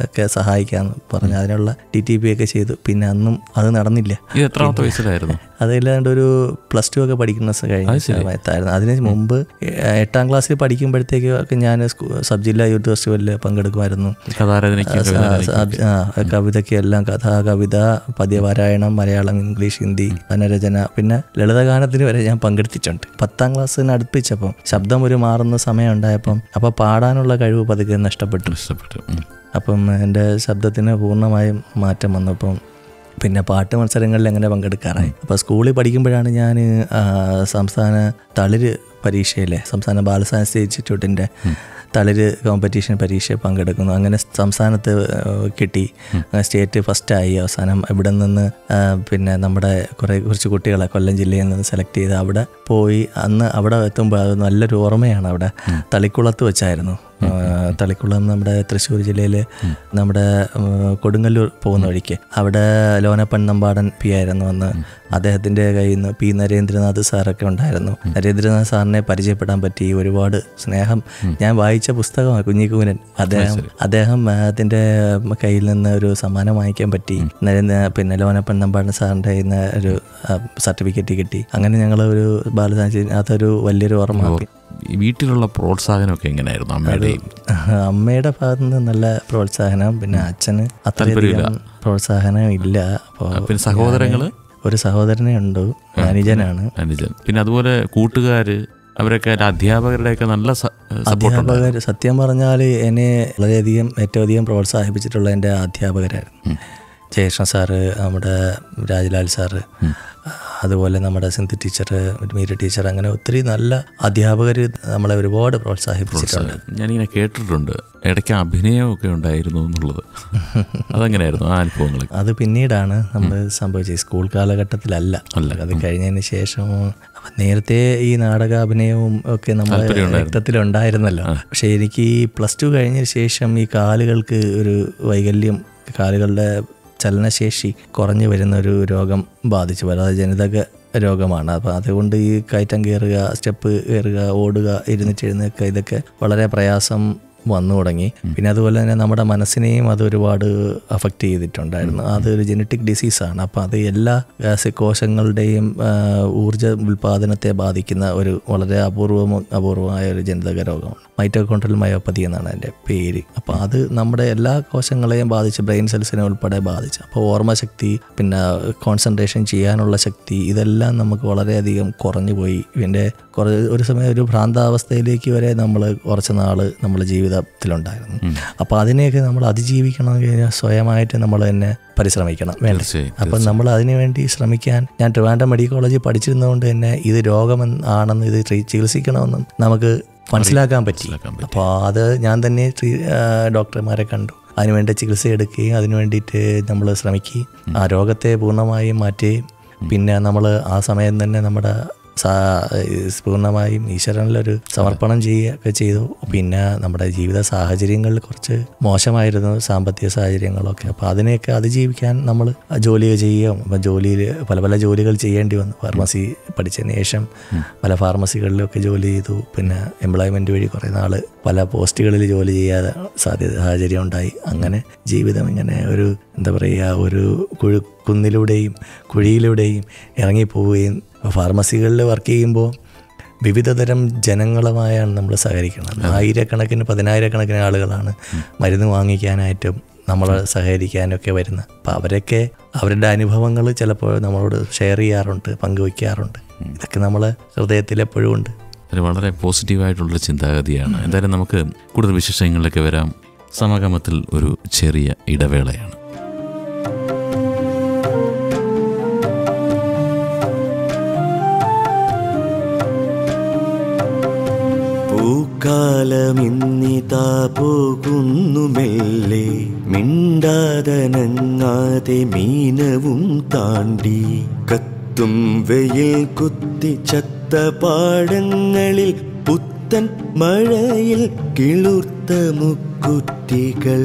സഹായിക്കാമെന്ന് പറഞ്ഞു അതിനുള്ള ടി ടി പി ഒക്കെ ചെയ്തു പിന്നെ അന്നും അത് നടന്നില്ല ഇത് എത്രാമത്തെ വയസ്സിലായിരുന്നു അതില്ലാണ്ട് ഒരു പ്ലസ് ടു ഒക്കെ പഠിക്കുന്ന സ- കഴിഞ്ഞ സമയത്തായിരുന്നു അതിന് മുമ്പ് എ- എട്ടാം ക്ലാസ്സിൽ പഠിക്കുമ്പോഴത്തേക്ക് ഒക്കെ ഞാൻ സ്കൂ- സബ് ജില്ലാ യൂത്ത് ഫെസ്റ്റിവലിൽ പങ്കെടുക്കുമായിരുന്നു കഥാരചനയ്ക്ക് ആ, ആ, ആ, കവിതയ്ക്ക് എല്ലാം കഥ കവിത പദ്യപാരായണം മലയാളം ഇംഗ്ലീഷ് ഹിന്ദി ഗാനരചന പിന്നെ ലളിതഗാനത്തിന് വരെ ഞാൻ പങ്കെടുത്തിട്ടുണ്ട് പത്താം ക്ലാസ്സിന് അടുപ്പിച്ചപ്പം ശബ്ദം ഒരു മാറുന്ന സമയം ഉണ്ടായപ്പം അപ്പം പാടാനുള്ള കഴിവ് പതുക്കെ നഷ്ടപ്പെട്ടു ഇഷ്ടപ്പെട്ടു ഉം. അപ്പം എൻ്റെ ശബ്ദത്തിന് പൂർണ്ണമായും മാറ്റം വന്നപ്പം പിന്നെ പാട്ട് മത്സരങ്ങളിൽ എങ്ങനെ പങ്കെടുക്കാറായി അപ്പോൾ സ്കൂളിൽ പഠിക്കുമ്പോഴാണ് ഞാൻ സംസ്ഥാന തളിര് പരീക്ഷയിലെ സംസ്ഥാന ബാലസാഹിത്യ ഇൻസ്റ്റിറ്റ്യൂട്ടിൻ്റെ തളിര് കോമ്പറ്റീഷൻ പരീക്ഷയിൽ പങ്കെടുക്കുന്നു അങ്ങനെ സംസ്ഥാനത്ത് ആ, കിട്ടി അങ്ങനെ സ്റ്റേറ്റ് ഫസ്റ്റായി അവസാനം ഇവിടെ നിന്ന് ആ, പിന്നെ നമ്മുടെ കുറേ കുറച്ച് കുട്ടികളെ കൊല്ലം ജില്ലയിൽ നിന്ന് സെലക്ട് ചെയ്ത് അവിടെ പോയി അന്ന് അവിടെ എത്തുമ്പോൾ അത് നല്ലൊരു ഓർമ്മയാണ് അവിടെ തളിക്കുളത്ത് വെച്ചായിരുന്നു ആ, തളിക്കുളം നമ്മുടെ തൃശ്ശൂർ ജില്ലയിൽ നമ്മുടെ ഉം, കൊടുങ്ങല്ലൂർ പോകുന്ന വഴിക്ക് അവിടെ ലോനപ്പൻ നമ്പാടൻ പി ആയിരുന്നു അന്ന് അദ്ദേഹത്തിൻ്റെ കയ്യിൽ നിന്ന് പി നരേന്ദ്രനാഥ് സാറൊക്കെ ഉണ്ടായിരുന്നു നരേന്ദ്രനാഥ് സാറിനെ പരിചയപ്പെടാൻ പറ്റി ഒരുപാട് സ്നേഹം ഞാൻ വായിച്ച പുസ്തകമാണ് കുഞ്ഞിക്കൂനൻ അദ്ദേഹം അദ്ദേഹം അതിൻ്റെ കയ്യിൽ നിന്ന് ഒരു സമ്മാനം വാങ്ങിക്കാൻ പറ്റി നരേന്ദ്ര പിന്നെ ലോനപ്പൻ നമ്പാടൻ സാറിൻ്റെ കയ്യിൽ നിന്ന് ഒരു സർട്ടിഫിക്കറ്റ് കിട്ടി അങ്ങനെ ഞങ്ങൾ ഒരു ബാലസാഹിത്യ അതൊരു വലിയൊരു ഓർമ്മ ഈ വീട്ടിലുള്ള പ്രോത്സാഹനമൊക്കെ എങ്ങനെയായിരുന്നു അമ്മയുടെയും അമ്മയുടെ ഭാഗത്ത് നിന്ന് നല്ല പ്രോത്സാഹനം പിന്നെ അച്ഛന് അത്രയധികം പ്രോത്സാഹനം ഇല്ല അപ്പോൾ പിന്നെ സഹോദരങ്ങള് ഒരു സഹോദരനെ ഉണ്ട് അനുജനാണ് അനുജൻ പിന്നെ അതുപോലെ കൂട്ടുകാര് അവരൊക്കെ അധ്യാപകരുടെയൊക്കെ നല്ല സപ്പോർട്ട് അധ്യാപകർ സത്യം പറഞ്ഞാൽ എന്നെ വളരെയധികം ഏറ്റവും അധികം പ്രോത്സാഹിപ്പിച്ചിട്ടുള്ള എൻ്റെ അധ്യാപകരായിരുന്നു ജയകൃഷ്ണ സാറ് നമ്മുടെ രാജലാൽ സാറ് അതുപോലെ നമ്മുടെ സിന്ധു ടീച്ചർ മീര ടീച്ചർ അങ്ങനെ ഒത്തിരി നല്ല അധ്യാപകർ നമ്മളെ ഒരുപാട് പ്രോത്സാഹിപ്പിച്ചിട്ടുണ്ട് ഞാനിങ്ങനെ കേട്ടിട്ടുണ്ട് ഇടയ്ക്ക് അഭിനയമൊക്കെ ഉണ്ടായിരുന്നു എന്നുള്ളത് അതെങ്ങനെയായിരുന്നു ആ അനുഭവങ്ങളൊക്കെ അത് പിന്നീടാണ് നമ്മൾ സംഭവിച്ചത് സ്കൂൾ കാലഘട്ടത്തിലല്ല അത് കഴിഞ്ഞതിന് ശേഷം അപ്പൊ നേരത്തെ ഈ നാടകാഭിനയവും ഒക്കെ നമ്മുടെ രക്തത്തിലുണ്ടായിരുന്നല്ലോ പക്ഷെ എനിക്ക് ഈ പ്ലസ് ടു കഴിഞ്ഞതിന് ശേഷം ഈ കാലുകൾക്ക് ഒരു വൈകല്യം കാലുകളുടെ ചലനശേഷി കുറഞ്ഞു വരുന്ന ഒരു രോഗം ബാധിച്ചു വരാതെ ജനിതക രോഗമാണ് അപ്പോൾ അതുകൊണ്ട് ഈ കയറ്റം കയറുക സ്റ്റെപ്പ് കയറുക ഓടുക ഇരുന്നിട്ട് എഴുന്നേൽക്കുക ഇതൊക്കെ വളരെ പ്രയാസം വന്നു തുടങ്ങി പിന്നെ അതുപോലെ തന്നെ നമ്മുടെ മനസ്സിനെയും അത് ഒരുപാട് അഫക്റ്റ് ചെയ്തിട്ടുണ്ടായിരുന്നു അതൊരു ജനറ്റിക് ഡിസീസാണ് അപ്പോൾ അത് എല്ലാ രാസ കോശങ്ങളുടെയും ആ, ഊർജ്ജ ഉൽപാദനത്തെ ബാധിക്കുന്ന ഒരു വളരെ അപൂർവം അപൂർവമായ ഒരു ജനിതക രോഗമാണ് മൈറ്റോകോൺട്രൽ മയോപ്പതി എന്നാണ് അതിൻ്റെ പേര് അപ്പോൾ അത് നമ്മുടെ എല്ലാ കോശങ്ങളെയും ബാധിച്ച് ബ്രെയിൻ സെൽസിനെ ഉൾപ്പെടെ ബാധിച്ചു അപ്പോൾ ഓർമ്മശക്തി പിന്നെ കോൺസെൻട്രേഷൻ ചെയ്യാനുള്ള ശക്തി ഇതെല്ലാം നമുക്ക് വളരെയധികം കുറഞ്ഞു പോയി ഇതിൻ്റെ കുറേ ഒരു സമയം ഒരു ഭ്രാന്താവസ്ഥയിലേക്ക് വരെ നമ്മൾ കുറച്ച് നാൾ നമ്മൾ ജീവിതത്തിലുണ്ടായിരുന്നു അപ്പോൾ അതിനെയൊക്കെ നമ്മൾ അതിജീവിക്കണമെങ്കിൽ കഴിഞ്ഞാൽ സ്വയമായിട്ട് നമ്മൾ തന്നെ പരിശ്രമിക്കണം വേണ്ട തീർച്ചയായും, അപ്പം നമ്മൾ അതിനുവേണ്ടി ശ്രമിക്കാൻ ഞാൻ ട്രിവാൻഡ്രം മെഡിക്കൽ കോളേജിൽ പഠിച്ചിരുന്നതുകൊണ്ട് തന്നെ ഇത് രോഗമെന്ന് ആണെന്ന് ഇത് ട്രീ- ചികിത്സിക്കണമെന്നും നമുക്ക് മനസ്സിലാക്കാൻ പറ്റി അപ്പോൾ അത് ഞാൻ തന്നെ ട്രീ- ആ, ഡോക്ടർമാരെ കണ്ടു അതിനുവേണ്ടി ചികിത്സ എടുക്കുകയും അതിനു വേണ്ടിയിട്ട് നമ്മൾ ശ്രമിക്കുകയും ആ രോഗത്തെ പൂർണ്ണമായും മാറ്റുകയും പിന്നെ നമ്മൾ ആ സമയം തന്നെ നമ്മുടെ സാ പൂർണ്ണമായും ഈശ്വരനിലൊരു സമർപ്പണം ചെയ്യുകയൊക്കെ ചെയ്തു പിന്നെ നമ്മുടെ ജീവിത സാഹചര്യങ്ങളിൽ കുറച്ച് മോശമായിരുന്നു സാമ്പത്തിക സാഹചര്യങ്ങളൊക്കെ അപ്പോൾ അതിനെയൊക്കെ അതിജീവിക്കാൻ നമ്മൾ ജോലി ചെയ്യുകയും അപ്പം ജോലിയിൽ പല പല ജോലികൾ ചെയ്യേണ്ടി വന്നു ഫാർമസി പഠിച്ചതിന് ശേഷം പല ഫാർമസികളിലൊക്കെ ജോലി ചെയ്തു പിന്നെ എംപ്ലോയ്മെൻറ്റ് വഴി കുറേ നാൾ പല പോസ്റ്റുകളിൽ ജോലി ചെയ്യാതെ സാധ്യത സാഹചര്യം ഉണ്ടായി അങ്ങനെ ജീവിതം ഇങ്ങനെ ഒരു എന്താ പറയുക ഒരു കുഴു കുന്നിലൂടെയും കുഴിയിലൂടെയും ഇറങ്ങിപ്പോവുകയും ഫാർമസികളിൽ വർക്ക് ചെയ്യുമ്പോൾ വിവിധതരം ജനങ്ങളുമായാണ് നമ്മൾ സഹകരിക്കുന്നത് ആയിരക്കണക്കിന് പതിനായിരക്കണക്കിന് ആളുകളാണ് മരുന്ന് വാങ്ങിക്കാനായിട്ടും നമ്മൾ സഹകരിക്കാനൊക്കെ വരുന്നത് അപ്പം അവരൊക്കെ അവരുടെ അനുഭവങ്ങൾ ചിലപ്പോൾ നമ്മളോട് ഷെയർ ചെയ്യാറുണ്ട് പങ്കുവയ്ക്കാറുണ്ട് ഇതൊക്കെ നമ്മളെ ഹൃദയത്തിൽ എപ്പോഴും ഉണ്ട് അത് വളരെ പോസിറ്റീവായിട്ടുള്ള ചിന്താഗതിയാണ് എന്തായാലും നമുക്ക് കൂടുതൽ വിശേഷങ്ങളിലൊക്കെ വരാം സമഗമത്തിൽ ഒരു ചെറിയ ഇടവേളയാണ് പൂക്കാലമിന്നിതാ പോകുന്നു മെല്ലെ മിണ്ടാതനങ്ങാതെ മീനവും താണ്ടി കത്തും വെയിൽ കുത്തി ചത്ത പാടങ്ങളിൽ പുത്തൻ മഴയിൽ കിളുർത്ത മുക്കുറ്റികൾ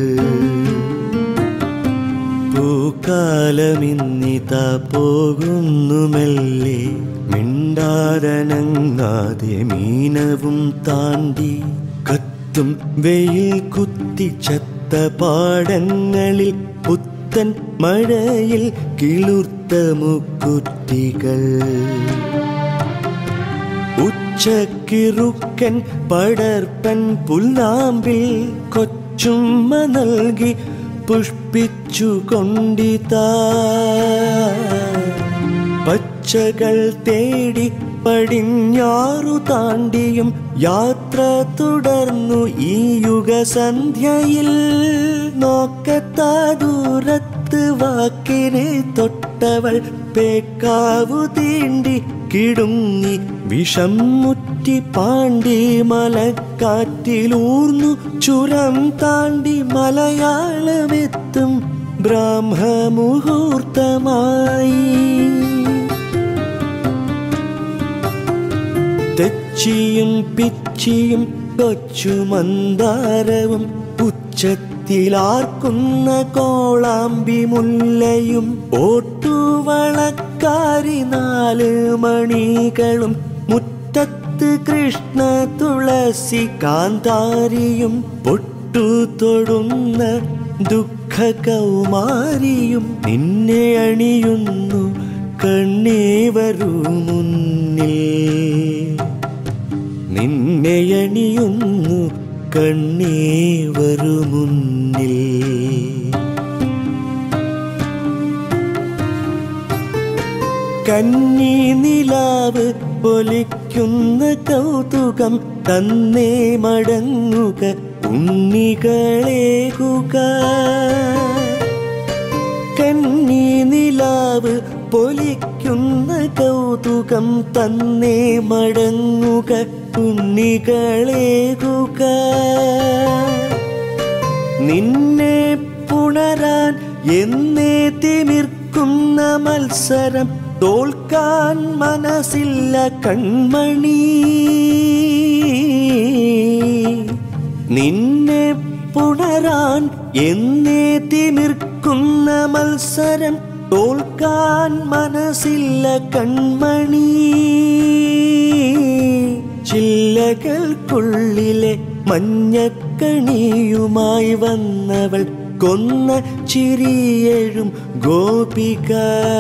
പൂക്കാലമിന്നിതാ പോകുന്നു മെല്ലെ മിണ്ടാരനങ്ങാതെ മീനവും താണ്ടി കത്തും വെയിൽ കുത്തി ചത്ത ചത്ത പാടങ്ങളിൽ പുത്തൻ മഴയിൽ കിളുർത്ത മുക്കുറ്റികൾ ഉച്ചക്കിറുക്കൻ പടർപ്പൻ പുൽനാമ്പിൽ കൊച്ചുമ്മ നൽകി പുഷ്പിച്ചു കൊണ്ടിതാ പച്ചകൾ തേടി പടിഞ്ഞാറു താണ്ടിയും യാത്ര തുടർന്നു ഈ യുഗസന്ധ്യയിൽ നോക്കത്താ ദൂരത്ത് വാക്കിനെ തൊട്ടവൾ പേക്കാവു തീണ്ടി കിടുങ്ങി വിഷം മുറ്റി പാണ്ടി മലക്കാറ്റിലൂർന്നു ചുരം താണ്ടി മലയാളമെത്തും ബ്രാഹ്മമുഹൂർത്തമായി തെച്ചിയും പിച്ചിയും കൊച്ചു മന്ദാരവും ഉച്ചത്തിലാർക്കുന്ന കോളാമ്പി മുല്ലയും ഓട്ടുവളക്കാരി നാല് മണികളും മുറ്റത്ത് കൃഷ്ണ തുളസി കാന്താരിയും പൊട്ടു തൊടുന്ന ദുഃഖ കൗമാരിയും നിന്നെ അണിയുന്നു കണ്ണേ വരൂ മുന്നിൽ നിന്നെ അണിയുന്നു കണ്ണേ വരൂ മുന്നിൽ കന്നി നിലാവ് പൊലിക്കുന്ന കൗതുകം തന്നേ മടങ്ങുക ഉണ്ണികളേകുക കന്നി നിലാവ് പൊലിക്കുന്ന കൗതുകം തന്നേ മടങ്ങുക ഉണ്ണികളേകുക നിന്നെ പുണരാൻ എന്നേ തിമിർക്കുന്ന മത്സരം തോൽക്കാൻ മനസ്സില്ല കൺമണി നിന്നെ പുണരാൻ എന്നേ തിമിർക്കുന്ന മത്സരം തോൽക്കാൻ മനസ്സില്ല കൺമണി ചില്ലകൾക്കുള്ളിലെ മഞ്ഞക്കണിയുമായി വന്നവൾ കൊന്ന ചിരിയഴും ഗോപിക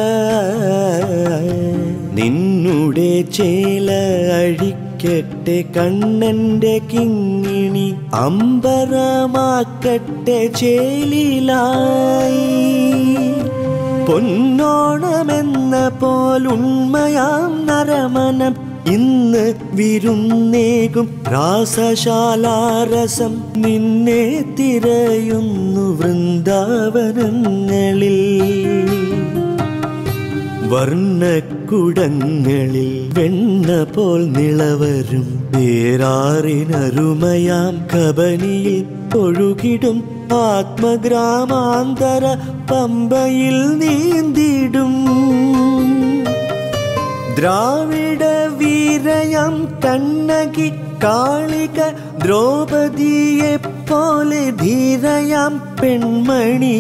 നിന്നുടെ ചേല അഴിക്കട്ടെ കണ്ണന്റെ കിങ്ങിണി അമ്പരമാക്കട്ടെ ചേലിലായി പൊന്നോണമെന്ന പോലുണ്മയാം നരമനം ഇന്ന് വിരുന്നേകും രാസശാലാരസം നിന്നെ തിരയുന്നു വൃന്ദാവനങ്ങളിൽ വർണ്ണക്കുടങ്ങളിൽ വെണ്ണ പോൽ നിളവരും പേരാറിനരുമയാം കബനിയിൽ ഒഴുകിടും ആത്മഗ്രാമാന്തര പമ്പയിൽ നീന്തിടും ദ്രാവിഡ വീരയം കണ്ണകി കാളിക ദ്രൗപതിയെ പോലെ ധീരയാം പെൺമണി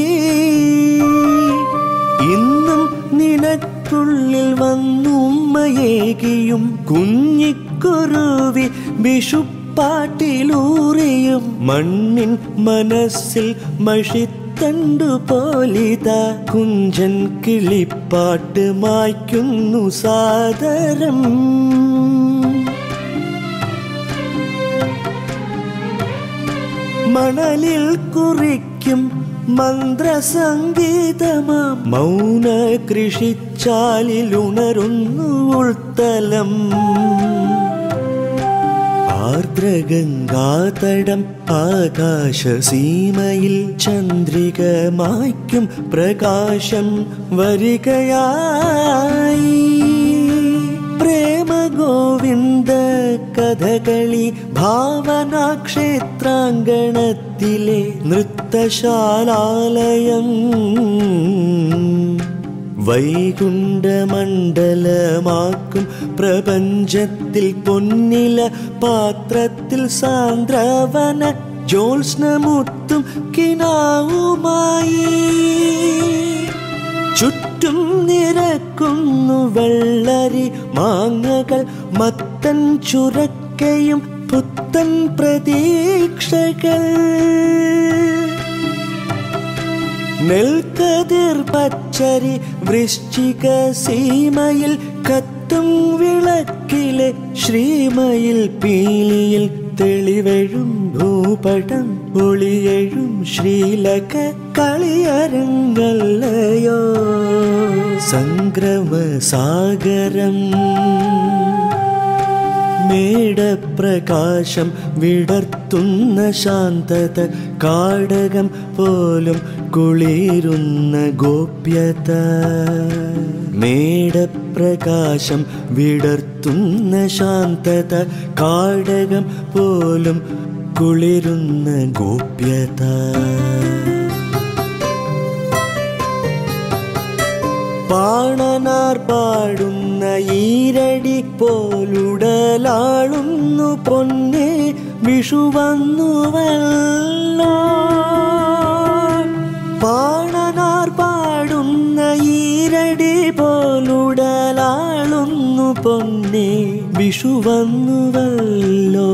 ഇന്നും നിനക്കുള്ളിൽ വന്നുമ്മയേകിയും കുഞ്ഞിക്കുരുവി വിഷുപ്പാട്ടിലൂറിയും മണ്ണിൻ മനസ്സിൽ മഷിത്തണ്ടു പോലിത കുഞ്ചൻ കിളിപ്പാട്ട് മായ്ക്കുന്നു സാദരം മണലിൽ കുറിക്കും മന്ത്രസംഗീതമാം മൗന കൃഷിച്ചാലിൽ ഉണരുന്നു ഉൾത്തലം ആർദ്രഗംഗാതടം ആകാശസീമയിൽ ചന്ദ്രിക മായ്ക്കും പ്രകാശം വരികയായി പ്രേമ ഗോവിന്ദ കഥകളി ഭാവനാക്ഷേത്രാങ്കണത്തിലെ നൃത്തശാലാലയം വൈകുണ്ഠമണ്ഡലമാക്കും പ്രപഞ്ചത്തിൽ പൊന്നില പാത്രത്തിൽ സാന്ദ്രവന ജ്യോത്സ്നമുത്തും കിനാവുമായി ചുറ്റും നിരക്കുന്നു വെള്ളരി മാങ്ങകൾ മത്തൻ ചുരക്കയും പുത്തൻ പ്രതീക്ഷകൾ നെൽക്കതിർ പച്ചരി വൃശ്ചിക സീമയിൽ കത്തും വിളക്കിലെ ശ്രീമയിൽ പീലിയിൽ തെളിവഴും ഭൂപടം ഒളിയഴും ശ്രീലക കളിയരങ്ങല്ലയോ സംക്രമ സാഗരം മേടപ്രകാശം വിടർത്തുന്ന ശാന്തത കാടകം പോലും കുളിരുന്ന ഗോപ്യത മേടപ്രകാശം വിടർത്തുന്ന ശാന്തത കാടകം പോലും കുളിരുന്ന ഗോപ്യത പാണനാർ പാടുന്ന ഈരടി പോലുടലാളുന്നു പൊന്നെ വിഷു വന്നുവല്ലോ പാണനാർ പാടുന്ന ഈരടി പോലുടലാളുന്നു പൊന്നെ വിഷു വന്നുവല്ലോ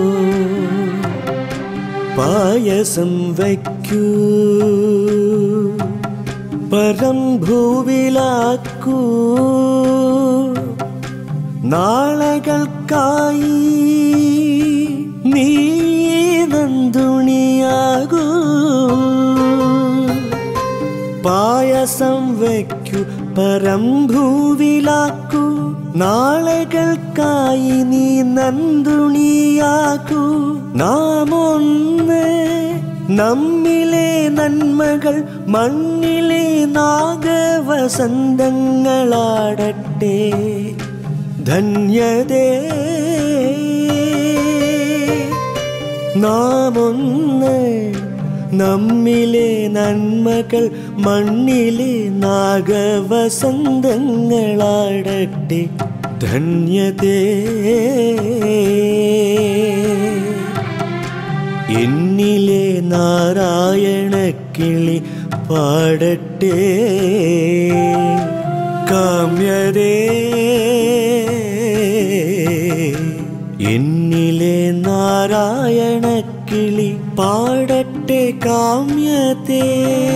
പായസം വയ്ക്കൂ പരം ഭൂവിലാക്കൂ നാളകൾക്കായി നീ നന്ദുണിയാകൂ പായസം വയ്ക്കു പരം ഭൂവിലാക്കൂ നാളകൾക്കായി നീ നന്ദുണിയാക്കൂ നാം ഒന്ന് നമ്മിലെ നന്മകൾ മണ്ണിലെ നാഗവസന്തങ്ങളാടട്ടെ ധന്യതേ നാം ഒന്ന് നമ്മിലെ നന്മകൾ മണ്ണിലെ നാഗവസന്തങ്ങളാടട്ടെ ധന്യതേ എന്നിലെ നാരായണ കിളി പാടട്ടെ കാമ്യരേ എന്നിലെ നാരായണ കിളി പാടട്ടെ കാമ്യതേ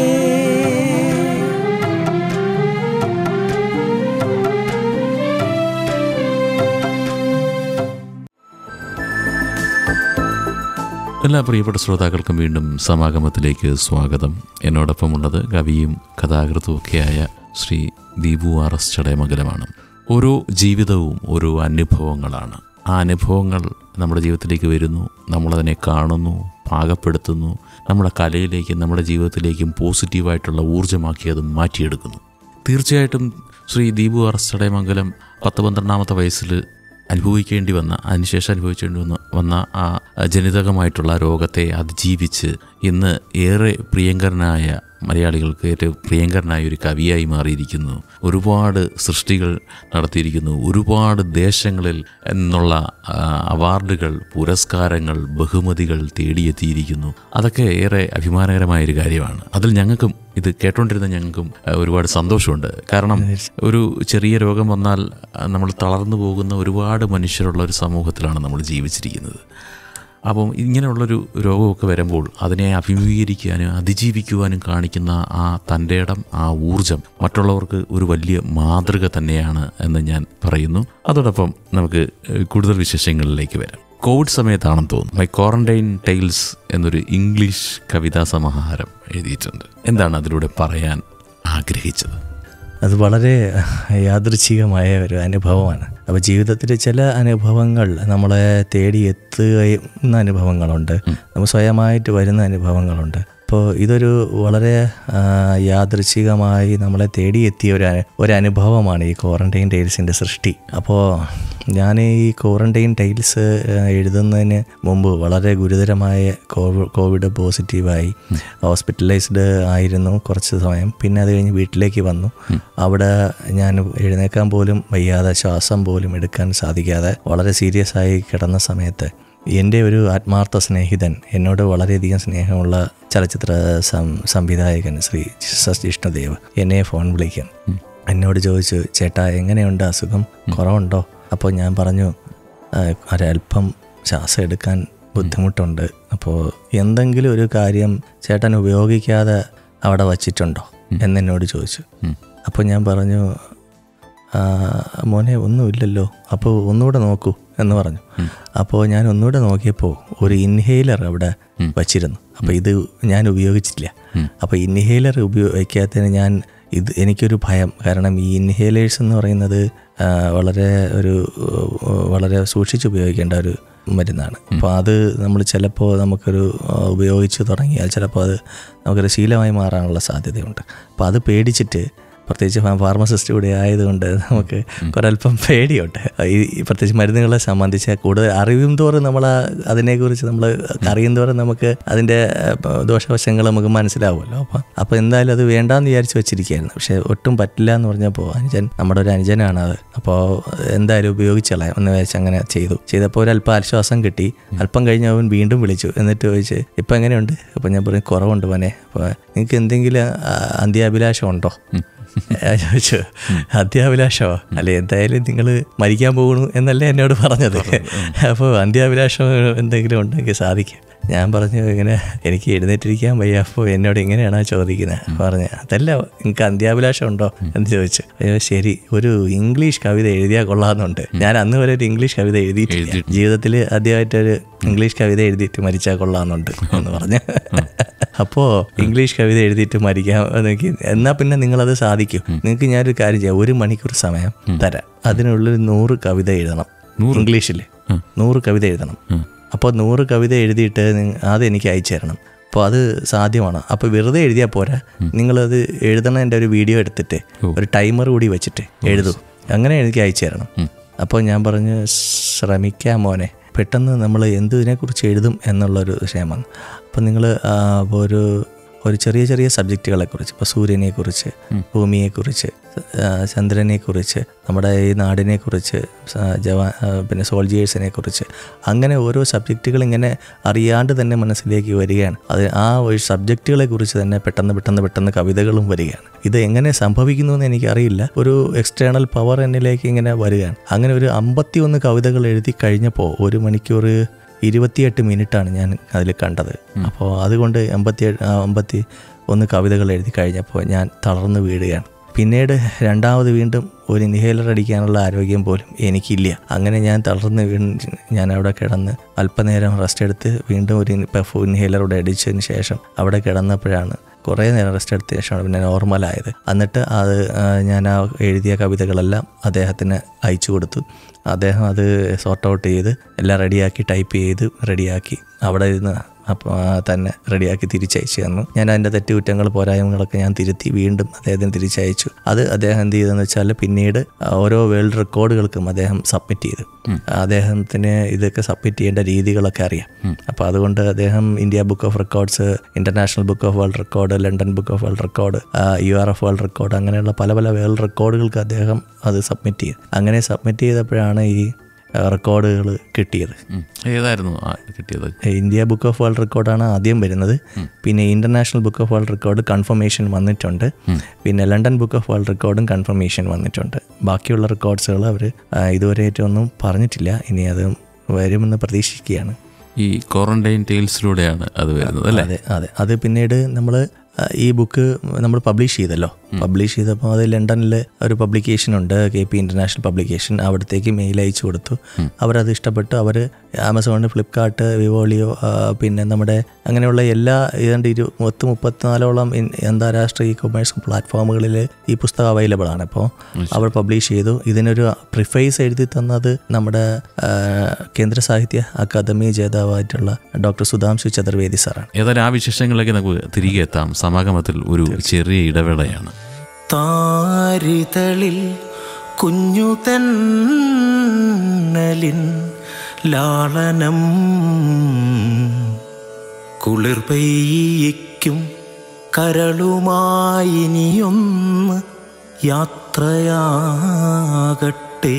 എല്ലാ പ്രിയപ്പെട്ട ശ്രോതാക്കൾക്കും വീണ്ടും സമാഗമത്തിലേക്ക് സ്വാഗതം എന്നോടൊപ്പമുള്ളത് കവിയും കഥാകൃത്തുമൊക്കെയായ ശ്രീ ദീപു ആർ എസ് ചടയമംഗലമാണ് ഓരോ ജീവിതവും ഓരോ അനുഭവങ്ങളാണ് ആ അനുഭവങ്ങൾ നമ്മുടെ ജീവിതത്തിലേക്ക് വരുന്നു നമ്മളതിനെ കാണുന്നു പാകപ്പെടുത്തുന്നു നമ്മുടെ കലയിലേക്കും നമ്മുടെ ജീവിതത്തിലേക്കും പോസിറ്റീവായിട്ടുള്ള ഊർജ്ജമാക്കി അത് മാറ്റിയെടുക്കുന്നു തീർച്ചയായിട്ടും ശ്രീ ദീപു ആർ എസ് ചടയമംഗലം പത്ത് പന്ത്രണ്ടാമത്തെ വയസ്സിൽ അനുഭവിക്കേണ്ടി വന്ന അതിനുശേഷം അനുഭവിക്കേണ്ടി വന്ന വന്ന ആ ജനിതകമായിട്ടുള്ള രോഗത്തെ അതിജീവിച്ച് ഇന്ന് ഏറെ പ്രിയങ്കരനായ മലയാളികൾക്ക് ഏറ്റവും പ്രിയങ്കരനായ ഒരു കവിയായി മാറിയിരിക്കുന്നു ഒരുപാട് സൃഷ്ടികൾ നടത്തിയിരിക്കുന്നു ഒരുപാട് ദേശങ്ങളിൽ നിന്നുള്ള ആ, അവാർഡുകൾ പുരസ്കാരങ്ങൾ ബഹുമതികൾ തേടിയെത്തിയിരിക്കുന്നു അതൊക്കെ ഏറെ അഭിമാനകരമായ ഒരു കാര്യമാണ് അതിൽ ഞങ്ങൾക്കും ഇത് കേട്ടോണ്ടിരുന്ന ഞങ്ങൾക്കും ആ, ഒരുപാട് സന്തോഷമുണ്ട് കാരണം ഒരു ചെറിയ രോഗം വന്നാൽ ആ, നമ്മൾ തളർന്നു പോകുന്ന ഒരുപാട് മനുഷ്യരുള്ള ഒരു സമൂഹത്തിലാണ് നമ്മൾ ജീവിച്ചിരിക്കുന്നത് അപ്പം ഇങ്ങനെയുള്ളൊരു രോഗമൊക്കെ വരുമ്പോൾ അതിനെ അഭിമുഖീകരിക്കാനും അതിജീവിക്കുവാനും കാണിക്കുന്ന ആ തൻ്റെ ഇടം ആ ഊർജം മറ്റുള്ളവർക്ക് ഒരു വലിയ മാതൃക തന്നെയാണ് എന്ന് ഞാൻ പറയുന്നു അതോടൊപ്പം നമുക്ക് ഏഹ്, കൂടുതൽ വിശേഷങ്ങളിലേക്ക് വരാം കോവിഡ് സമയത്താണെന്ന് തോന്നുന്നു മൈ ക്വാറന്റൈൻ ടൈൽസ് എന്നൊരു ഇംഗ്ലീഷ് കവിതാ സമാഹാരം എഴുതിയിട്ടുണ്ട് എന്താണ് അതിലൂടെ പറയാൻ ആഗ്രഹിച്ചത് അത് വളരെ യാദൃച്ഛികമായ ഒരു അനുഭവമാണ് അപ്പോൾ ജീവിതത്തിൽ ചില അനുഭവങ്ങൾ നമ്മളെ തേടി എത്തുന്ന അനുഭവങ്ങളുണ്ട് നമുക്ക് സ്വയമായിട്ട് വരുന്ന അനുഭവങ്ങളുണ്ട് അപ്പോൾ ഇതൊരു വളരെ ആ, യാദൃച്ഛികമായി നമ്മളെ തേടിയെത്തിയ ഒരു അ- ഒരു അനുഭവമാണ് ഈ ക്വാറന്റൈൻ ടൈൽസിൻ്റെ സൃഷ്ടി അപ്പോൾ ഞാൻ ഈ ക്വാറന്റൈൻ ടൈൽസ് എഴുതുന്നതിന് മുമ്പ് വളരെ ഗുരുതരമായ കോവി- കോവിഡ് പോസിറ്റീവായി ഹോസ്പിറ്റലൈസ്ഡ് ആയിരുന്നു കുറച്ച് സമയം പിന്നെ അത് കഴിഞ്ഞ് വീട്ടിലേക്ക് വന്നു അവിടെ ഞാൻ എഴുന്നേക്കാൻ പോലും വയ്യാതെ ശ്വാസം പോലും എടുക്കാൻ സാധിക്കാതെ വളരെ സീരിയസ് ആയി കിടന്ന സമയത്ത് എൻ്റെ ഒരു ആത്മാർത്ഥ സ്നേഹിതൻ എന്നോട് വളരെയധികം സ്നേഹമുള്ള ചലച്ചിത്ര സം- സംവിധായകൻ ശ്രീ സസ് ജിഷ്ണുദേവ് എന്നെ ഫോൺ വിളിക്കും എന്നോട് ചോദിച്ചു ചേട്ടാ എങ്ങനെയുണ്ട് അസുഖം കുറവുണ്ടോ അപ്പോൾ ഞാൻ പറഞ്ഞു "ആ, ഒരല്പം ശ്വാസം എടുക്കാൻ ബുദ്ധിമുട്ടുണ്ട് അപ്പോൾ എന്തെങ്കിലും ഒരു കാര്യം ചേട്ടൻ ഉപയോഗിക്കാതെ അവിടെ വച്ചിട്ടുണ്ടോ എന്നെന്നോട് ചോദിച്ചു അപ്പോൾ ഞാൻ പറഞ്ഞു "ആ, മോനെ ഒന്നുമില്ലല്ലോ അപ്പോൾ ഒന്നുകൂടെ നോക്കൂ എന്ന് പറഞ്ഞു അപ്പോൾ ഞാൻ ഒന്നുകൂടെ നോക്കിയപ്പോൾ ഒരു ഇൻഹേലർ അവിടെ വച്ചിരുന്നു അപ്പോൾ ഇത് ഞാൻ ഉപയോഗിച്ചിട്ടില്ല അപ്പോൾ ഇൻഹേലർ ഉപയോഗിക്കാത്തതിന് ഞാൻ ഇത് എനിക്കൊരു ഭയം കാരണം ഈ ഇൻഹേലേഴ്സ് എന്ന് പറയുന്നത് ആ, വളരെ ഒരു ആ, വളരെ സൂക്ഷിച്ച് ഉപയോഗിക്കേണ്ട ഒരു മരുന്നാണ് അപ്പോൾ അത് നമ്മൾ ചിലപ്പോൾ നമുക്കൊരു ആ, ഉപയോഗിച്ച് തുടങ്ങിയാൽ ചിലപ്പോൾ അത് നമുക്കൊരു ശീലമായി മാറാനുള്ള സാധ്യതയുണ്ട് അപ്പോൾ അത് പേടിച്ചിട്ട് പ്രത്യേകിച്ച് ഫാ- ഫാർമസിസ്റ്റ് കൂടെ ആയതുകൊണ്ട് നമുക്ക് ഒരല്പം പേടിയുണ്ട് ഈ ഈ പ്രത്യേകിച്ച് മരുന്നുകളെ സംബന്ധിച്ച് കൂടുതൽ അറിയും തോറും നമ്മൾ ആ അതിനെക്കുറിച്ച് നമ്മൾ അറിയും തോറും നമുക്ക് അതിൻ്റെ ആ, ദോഷവശങ്ങൾ നമുക്ക് മനസ്സിലാവുമല്ലോ അപ്പം അപ്പോൾ എന്തായാലും അത് വേണ്ടാന്ന് വിചാരിച്ച് വെച്ചിരിക്കുകയായിരുന്നു പക്ഷേ ഒട്ടും പറ്റില്ല എന്ന് പറഞ്ഞപ്പോൾ അനുജൻ നമ്മുടെ ഒരു അനുജനാണ് അത് അപ്പോൾ എന്തായാലും ഉപയോഗിച്ച് കളയാം എന്ന് വിചാരിച്ച് അങ്ങനെ ചെയ്തു ചെയ്തപ്പോൾ ഒരല്പം ആശ്വാസം കിട്ടി അല്പം കഴിഞ്ഞ് അവൻ വീണ്ടും വിളിച്ചു എന്നിട്ട് ചോദിച്ച് ഇപ്പം എങ്ങനെയുണ്ട് അപ്പം ഞാൻ പറഞ്ഞു കുറവുണ്ട് മോനെ അപ്പോൾ നിങ്ങൾക്ക് എന്തെങ്കിലും ആ, അന്ത്യാഭിലാഷം ഉണ്ടോ ഞാൻ ചോദിച്ചു അന്ത്യാഭിലാഷമോ അല്ലെ എന്തായാലും നിങ്ങൾ മരിക്കാൻ പോകുന്നു എന്നല്ലേ എന്നോട് പറഞ്ഞത് അപ്പോൾ അന്ത്യാഭിലാഷം എന്തെങ്കിലും ഉണ്ടെങ്കിൽ സാധിക്കും ഞാൻ പറഞ്ഞു ഇങ്ങനെ എനിക്ക് എഴുന്നേറ്റിരിക്കാൻ വയ്യ അപ്പോൾ എന്നോട് ഇങ്ങനെയാണോ ചോദിക്കുന്നത് പറഞ്ഞു അതല്ല നിങ്ങൾക്ക് അന്ത്യാഭിലാഷം ഉണ്ടോ എന്ന് ചോദിച്ചു അയ്യോ ശരി ഒരു ഇംഗ്ലീഷ് കവിത എഴുതിയാൽ കൊള്ളാമെന്നുണ്ട് ഞാൻ അന്ന് വരെ ഒരു ഇംഗ്ലീഷ് കവിത എഴുതിയിട്ടില്ല ജീവിതത്തിൽ ആദ്യമായിട്ടൊരു ഇംഗ്ലീഷ് കവിത എഴുതിയിട്ട് മരിച്ചാൽ കൊള്ളാമെന്നുണ്ട് എന്ന് പറഞ്ഞു അപ്പോൾ ഇംഗ്ലീഷ് കവിത എഴുതിയിട്ട് മരിക്കാം എനിക്ക് എന്നാൽ പിന്നെ നിങ്ങളത് സാധിക്കും നിങ്ങൾക്ക് ഞാനൊരു കാര്യം ചെയ്യാം ഒരു മണിക്കൂർ സമയം തരാം അതിനുള്ളിൽ നൂറ് കവിത എഴുതണം ഇംഗ്ലീഷിൽ നൂറ് കവിത എഴുതണം അപ്പോൾ നൂറ് കവിത എഴുതിയിട്ട് നിങ്ങ- അത് എനിക്ക് അയച്ചു തരണം അപ്പോൾ അത് സാധ്യമാണ് അപ്പോൾ വെറുതെ എഴുതിയാൽ പോരാ നിങ്ങളത് എഴുതണതിൻ്റെ ഒരു വീഡിയോ എടുത്തിട്ട് ഒരു ടൈമർ കൂടി വെച്ചിട്ട് എഴുതൂ അങ്ങനെ എനിക്ക് അയച്ചു തരണം അപ്പോൾ ഞാൻ പറഞ്ഞു ശ്രമിക്കാം മോനെ പെട്ടെന്ന് നമ്മൾ എന്തിനെക്കുറിച്ച് എഴുതും എന്നുള്ളൊരു വിഷയമാണ് അപ്പം നിങ്ങൾ ഒരു ഒരു ചെറിയ ചെറിയ സബ്ജക്റ്റുകളെക്കുറിച്ച് ഇപ്പോൾ സൂര്യനെക്കുറിച്ച് ഭൂമിയെക്കുറിച്ച് ആ, ചന്ദ്രനെക്കുറിച്ച് നമ്മുടെ ഈ നാടിനെക്കുറിച്ച് സ- ജവാ ആ, പിന്നെ സോൾജിയേഴ്സിനെ കുറിച്ച് അങ്ങനെ ഓരോ സബ്ജക്റ്റുകൾ ഇങ്ങനെ അറിയാണ്ട് തന്നെ മനസ്സിലേക്ക് വരികയാണ് അത് ആ ഒരു സബ്ജക്റ്റുകളെ കുറിച്ച് തന്നെ പെട്ടെന്ന് പെട്ടെന്ന് പെട്ടെന്ന് കവിതകളും വരികയാണ് ഇത് എങ്ങനെ സംഭവിക്കുന്നു എന്ന് എനിക്കറിയില്ല ഒരു എക്സ്റ്റേണൽ പവർ എന്നിലേക്ക് ഇങ്ങനെ വരികയാണ് അങ്ങനെ ഒരു അമ്പത്തി ഒന്ന് കവിതകൾ എഴുതി കഴിഞ്ഞപ്പോൾ ഒരു മണിക്കൂർ ഇരുപത്തിയെട്ട് മിനിറ്റാണ് ഞാൻ അതിൽ കണ്ടത് അപ്പോൾ അതുകൊണ്ട് എൺപത്തി അമ്പത്തി ഒന്ന് കവിതകൾ എഴുതി കഴിഞ്ഞപ്പോൾ ഞാൻ തളർന്നു വീഴുകയാണ് പിന്നീട് രണ്ടാമത് വീണ്ടും ഒരു ഇൻഹേലർ അടിക്കാനുള്ള ആരോഗ്യം പോലും എനിക്കില്ല അങ്ങനെ ഞാൻ തളർന്ന് വീണ് ഞാൻ അവിടെ കിടന്ന് അല്പനേരം റെസ്റ്റ് എടുത്ത് വീണ്ടും ഒരു പെഫ് ഇൻഹേലറോടെ അടിച്ചതിന് ശേഷം അവിടെ കിടന്നപ്പോഴാണ് കുറേ നേരം റെസ്റ്റ് എടുത്തതിന് ശേഷമാണ് പിന്നെ നോർമലായത് എന്നിട്ട് അത് ആ, ഞാൻ ആ എഴുതിയ കവിതകളെല്ലാം അദ്ദേഹത്തിന് അയച്ചു കൊടുത്തു അദ്ദേഹം അത് സോർട്ട് ഔട്ട് ചെയ്ത് എല്ലാം റെഡിയാക്കി ടൈപ്പ് ചെയ്ത് റെഡിയാക്കി അവിടെ ഇരുന്ന് അപ്പോൾ തന്നെ റെഡിയാക്കി തിരിച്ചയച്ചു തന്നു ഞാൻ അതിൻ്റെ തെറ്റുകുറ്റങ്ങൾ പോരായ്മകളൊക്കെ ഞാൻ തിരുത്തി വീണ്ടും അദ്ദേഹത്തിന് തിരിച്ചയച്ചു അത് അദ്ദേഹം എന്ത് ചെയ്തെന്ന് വെച്ചാൽ പിന്നീട് ഓരോ വേൾഡ് റെക്കോർഡുകൾക്കും അദ്ദേഹം സബ്മിറ്റ് ചെയ്തു അദ്ദേഹത്തിന് ഇതൊക്കെ സബ്മിറ്റ് ചെയ്യേണ്ട രീതികളൊക്കെ അറിയാം അപ്പോൾ അതുകൊണ്ട് അദ്ദേഹം India book of records international book of world record London book of world record U R F world record അങ്ങനെയുള്ള പല പല വേൾഡ് റെക്കോർഡുകൾക്ക് അദ്ദേഹം അത് സബ്മിറ്റ് ചെയ്തു അങ്ങനെ സബ്മിറ്റ് ചെയ്തപ്പോഴാണ് ഈ റെക്കോർഡുകൾ കിട്ടിയത് ഉം. ഏതായിരുന്നു ആ കിട്ടിയത് ഇന്ത്യ ബുക്ക് ഓഫ് വേൾഡ് റെക്കോർഡാണ് ആദ്യം വരുന്നത് പിന്നെ international book of world record confirmation വന്നിട്ടുണ്ട് പിന്നെ ലണ്ടൻ ബുക്ക് ഓഫ് വേൾഡ് റെക്കോർഡും കൺഫർമേഷൻ വന്നിട്ടുണ്ട് ബാക്കിയുള്ള റെക്കോർഡ്സുകൾ അവർ ഇതുവരെയായിട്ട് ഒന്നും പറഞ്ഞിട്ടില്ല ഇനി അത് വരുമെന്ന് പ്രതീക്ഷിക്കുകയാണ് ഈ ക്വാറന്റൈൻ ടെയിൽസിലൂടെയാണ് അത് വരുന്നത് അല്ലേ അതെ അതെ അത് പിന്നീട് നമ്മൾ ഈ ബുക്ക് നമ്മൾ പബ്ലിഷ് ചെയ്തല്ലോ പബ്ലിഷ് ചെയ്തപ്പോൾ അത് ലണ്ടനിൽ ഒരു പബ്ലിക്കേഷൻ ഉണ്ട് കെ പി ഇൻ്റർനാഷണൽ പബ്ലിക്കേഷൻ അവിടത്തേക്ക് മെയിൽ അയച്ചു കൊടുത്തു അവരത് ഇഷ്ടപ്പെട്ടു അവർ ആമസോൺ ഫ്ലിപ്കാർട്ട് വിവോളിയോ ആ, പിന്നെ നമ്മുടെ അങ്ങനെയുള്ള എല്ലാ ഏതാണ്ട് ഇരു പത്ത് മുപ്പത്തിനാലോളം ഇൻ- അന്താരാഷ്ട്ര ഇ കൊമേഴ്സ് പ്ലാറ്റ്ഫോമുകളിൽ ഈ പുസ്തകം അവൈലബിൾ ആണ് അപ്പോൾ അവർ പബ്ലിഷ് ചെയ്തു ഇതിനൊരു പ്രിഫൈസ് എഴുതി തന്നത് നമ്മുടെ ആ, കേന്ദ്ര സാഹിത്യ അക്കാദമി ജേതാവായിട്ടുള്ള ഡോക്ടർ സുധാംശു ചതുർവേദി സാറാണ് ഏതായാലും ആ വിശേഷങ്ങളിലേക്ക് നമുക്ക് തിരികെ എത്താം സമാഗമത്തിൽ ഒരു ചെറിയ ഇടവേളയാണ് താരിതളിൽ കുഞ്ഞു തന്നലിൻ ലാളനം കുളിർ പെയ്യിക്കും കരളുമായിനിയൊന്ന് യാത്രയാകട്ടെ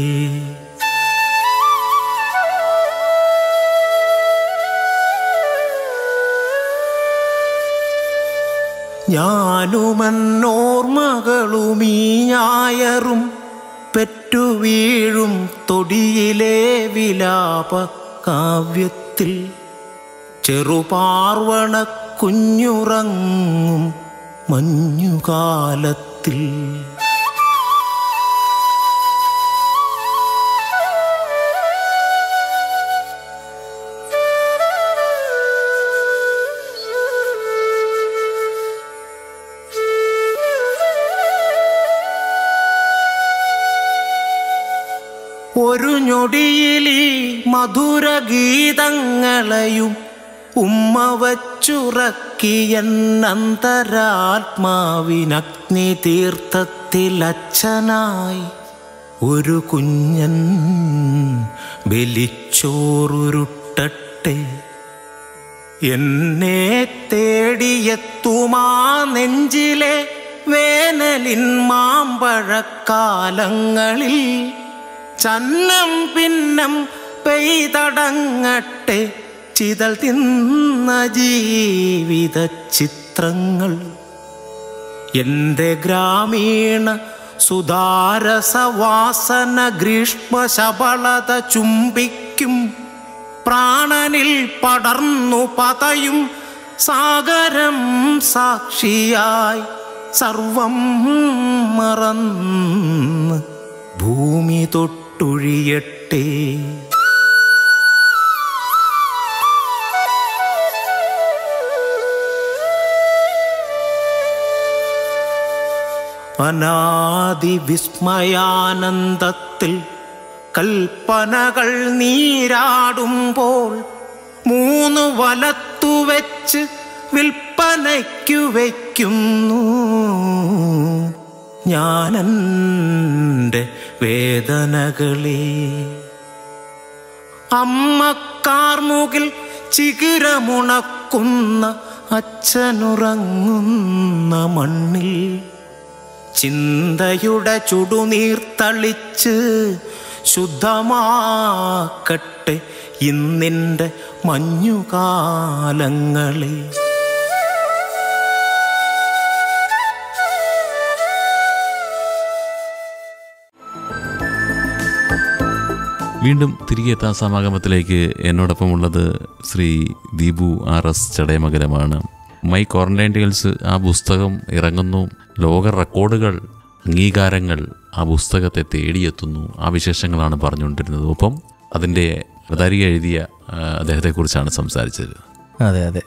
ഞാനുമന്നോർമകളുമീ ഞായറും പെറ്റുവീഴും തൊടിയിലെ വിലാപ കാവ്യത്തിൽ ചെറുപാർവണ കുഞ്ഞുറങ്ങും മഞ്ഞുകാലത്തിൽ ഒരു ഞൊടിയിലീ മധുരഗീതങ്ങളെയും ഉമ്മ വച്ചുറക്കിയെന്നന്തരാത്മാവിനഗ്നി തീർത്ഥത്തിലച്ഛനായി ഒരു കുഞ്ഞൻ ബലിച്ചോറുരുട്ടട്ടെ എന്നെ തേടിയെത്തുമാ നെഞ്ചിലെ വേനലിൻ മാമ്പഴക്കാലങ്ങളിൽ ചന്നം പിന്നം പെയ്തടങ്ങട്ടെ ചിതൽ തിന്ന ജീവിത ചിത്രങ്ങൾ എന്റെ ഗ്രാമീണ സുധാരസവാസന ഗ്രീഷ്മ ശബളത ചുംബിക്കും പ്രാണനിൽ പടർന്നു പതയും സാഗരം സാക്ഷിയായി സർവം മറന്ന് ഭൂമി തൊട്ടൊഴിയട്ടെ അനാദി വിസ്മയാനന്ദത്തിൽ കൽപ്പനകൾ നീരാടുമ്പോൾ മൂന്ന് വലത്തുവെച്ച് വിൽപ്പനയ്ക്കു വയ്ക്കുന്നു ഞാനെൻ്റെ വേദനകളെ അമ്മക്കാർമുകിൽ ചികിരമുണക്കുന്ന അച്ഛനുറങ്ങുന്ന മണ്ണിൽ ചിന്തയുടെ ചുടുനീർ തളിച്ച് ശുദ്ധമാക്കട്ടെ ഇന്നിൻ്റെ മഞ്ഞുകാലങ്ങളെ വീണ്ടും തിരികെ എത്താൻ സമാഗമത്തിലേക്ക് എന്നോടൊപ്പം ഉള്ളത് ശ്രീ ദീപു ആർ എസ് ചടയമംഗലമാണ് മൈ ക്വാറന്റൈൻ ടേൽസ് ആ പുസ്തകം ഇറങ്ങുന്നു ലോക റെക്കോർഡുകൾ അംഗീകാരങ്ങൾ ആ പുസ്തകത്തെ തേടിയെത്തുന്നു ആ വിശേഷങ്ങളാണ് പറഞ്ഞുകൊണ്ടിരുന്നത് ഒപ്പം അതിൻ്റെ അവതാരിക എഴുതിയ ആ, അദ്ദേഹത്തെക്കുറിച്ചാണ് സംസാരിച്ചത് അതെ അതെ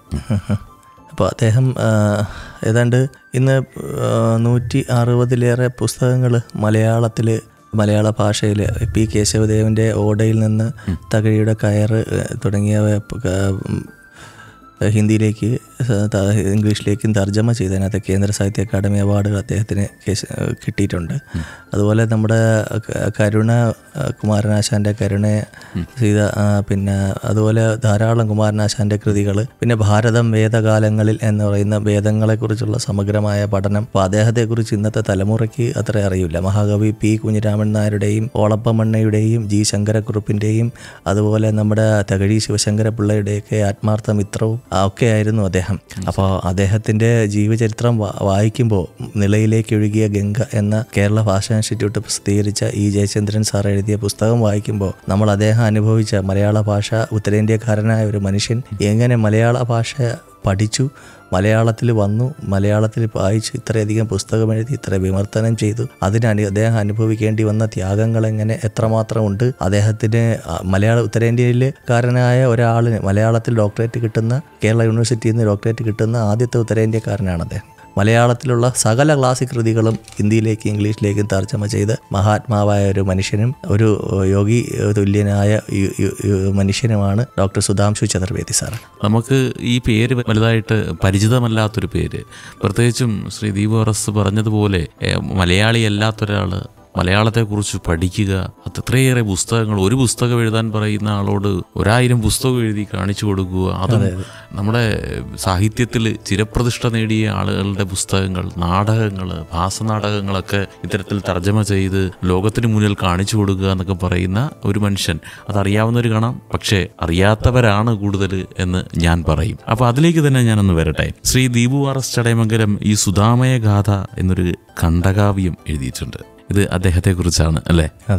അപ്പോൾ അദ്ദേഹം ആ, ഏതാണ്ട് ഇന്ന് ആ, നൂറ്റി അറുപതിലേറെ പുസ്തകങ്ങൾ മലയാളത്തിൽ മലയാള ഭാഷയിൽ പി കേശവദേവൻ്റെ ഓടയിൽ നിന്ന് തകഴിയുടെ കയറ് ഏ, തുടങ്ങിയവ ആ, ഉം, ഹിന്ദിയിലേക്ക് സ- ത- ഇംഗ്ലീഷിലേക്കും തർജ്ജമ ചെയ്തതിനകത്ത് കേന്ദ്ര സാഹിത്യ അക്കാദമി അവാർഡുകൾ അദ്ദേഹത്തിന് കേശ- കിട്ടിയിട്ടുണ്ട് അതുപോലെ നമ്മുടെ ക- കരുണ ആ, കുമാരനാശാൻ്റെ കരുണ സീത ആ, പിന്നെ അതുപോലെ ധാരാളം കുമാരനാശാൻ്റെ കൃതികൾ പിന്നെ ഭാരതം വേദകാലങ്ങളിൽ എന്ന് പറയുന്ന വേദങ്ങളെക്കുറിച്ചുള്ള സമഗ്രമായ പഠനം അപ്പോൾ അദ്ദേഹത്തെക്കുറിച്ച് ഇന്നത്തെ തലമുറയ്ക്ക് അത്ര അറിയില്ല മഹാകവി പി കുഞ്ഞിരാമൻ നായരുടെയും ഓളപ്പമണ്ണയുടെയും ജി ശങ്കരക്കുറുപ്പിൻ്റെയും അതുപോലെ നമ്മുടെ തകഴി ശിവശങ്കര പിള്ളയുടെയൊക്കെ ആത്മാർത്ഥ മിത്രവും ആ, ഒക്കെ ആയിരുന്നു അദ്ദേഹം അപ്പോൾ അദ്ദേഹത്തിൻ്റെ ജീവചരിത്രം വാ- വായിക്കുമ്പോൾ നിലയിലേക്ക് ഒഴുകിയ ഗംഗ എന്ന കേരള ഭാഷാ ഇൻസ്റ്റിറ്റ്യൂട്ട് പ്രസിദ്ധീകരിച്ച ഇ ജയചന്ദ്രൻ സാർ എഴുതിയ പുസ്തകം വായിക്കുമ്പോൾ നമ്മൾ അദ്ദേഹം അനുഭവിച്ച മലയാള ഭാഷ ഉത്തരേന്ത്യക്കാരനായ ഒരു മനുഷ്യൻ എങ്ങനെ മലയാള ഭാഷ പഠിച്ചു മലയാളത്തിൽ വന്നു മലയാളത്തിൽ വായിച്ചു ഇത്രയധികം പുസ്തകം എഴുതി ഇത്ര വിമർത്തനം ചെയ്തു അതിന് അനു- അദ്ദേഹം അനുഭവിക്കേണ്ടി വന്ന ത്യാഗങ്ങൾ എങ്ങനെ എത്രമാത്രം ഉണ്ട് അദ്ദേഹത്തിന് ആ, മലയാള ഉത്തരേന്ത്യയിൽക്കാരനായ ഒരാളിന് മലയാളത്തിൽ ഡോക്ടറേറ്റ് കിട്ടുന്ന കേരള യൂണിവേഴ്സിറ്റിയിൽ നിന്ന് ഡോക്ടറേറ്റ് കിട്ടുന്ന ആദ്യത്തെ ഉത്തരേന്ത്യക്കാരനാണ് അദ്ദേഹം മലയാളത്തിലുള്ള സകല ക്ലാസിക് കൃതികളും ഹിന്ദിയിലേക്ക് ഇംഗ്ലീഷിലേക്കും തർജ്ജമ ചെയ്ത് മഹാത്മാവായ ഒരു മനുഷ്യനും ഒരു യോഗി തുല്യനായ യു- യു- യു- മനുഷ്യനുമാണ് ഡോക്ടർ സുധാംശു ചതുർവേദി സാർ നമുക്ക് ഈ പേര് വലുതായിട്ട് പരിചിതമല്ലാത്തൊരു പേര് പ്രത്യേകിച്ചും ശ്രീ ദീപറസ് പറഞ്ഞതുപോലെ ഏ, മലയാളി അല്ലാത്തൊരാൾ മലയാളത്തെക്കുറിച്ച് പഠിക്കുക അത് എത്രയേറെ പുസ്തകങ്ങൾ ഒരു പുസ്തകം എഴുതാൻ പറയുന്ന ആളോട് ഒരായിരം പുസ്തകം എഴുതി കാണിച്ചു കൊടുക്കുക അതും നമ്മുടെ സാഹിത്യത്തിൽ ചിരപ്രതിഷ്ഠ നേടിയ ആളുകളുടെ പുസ്തകങ്ങൾ നാടകങ്ങൾ ഭാസനാടകങ്ങളൊക്കെ ഇത്തരത്തിൽ തർജ്ജമ ചെയ്ത് ലോകത്തിന് മുന്നിൽ കാണിച്ചു കൊടുക്കുക എന്നൊക്കെ പറയുന്ന ഒരു മനുഷ്യൻ അതറിയാവുന്നവർ കാണാം പക്ഷേ അറിയാത്തവരാണ് കൂടുതൽ എന്ന് ഞാൻ പറയും അപ്പോൾ അതിലേക്ക് തന്നെ ഞാനൊന്ന് വരട്ടെ ശ്രീ ദീപു ആർ എസ് ചടയമംഗലം ഈ സുധാമയ ഗാഥ എന്നൊരു ഖണ്ഡകാവ്യം എഴുതിയിട്ടുണ്ട് ഇത് അദ്ദേഹത്തെക്കുറിച്ചാണ് അല്ലേ അതെ അതെ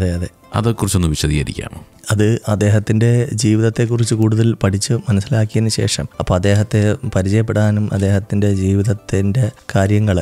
അതേക്കുറിച്ചൊന്ന് വിശദീകരിക്കാമോ അത് അദ്ദേഹത്തിൻ്റെ ജീവിതത്തെക്കുറിച്ച് കൂടുതൽ പഠിച്ച് മനസ്സിലാക്കിയതിന് ശേഷം അപ്പോൾ അദ്ദേഹത്തെ പരിചയപ്പെടാനും അദ്ദേഹത്തിൻ്റെ ജീവിതത്തിൻ്റെ കാര്യങ്ങൾ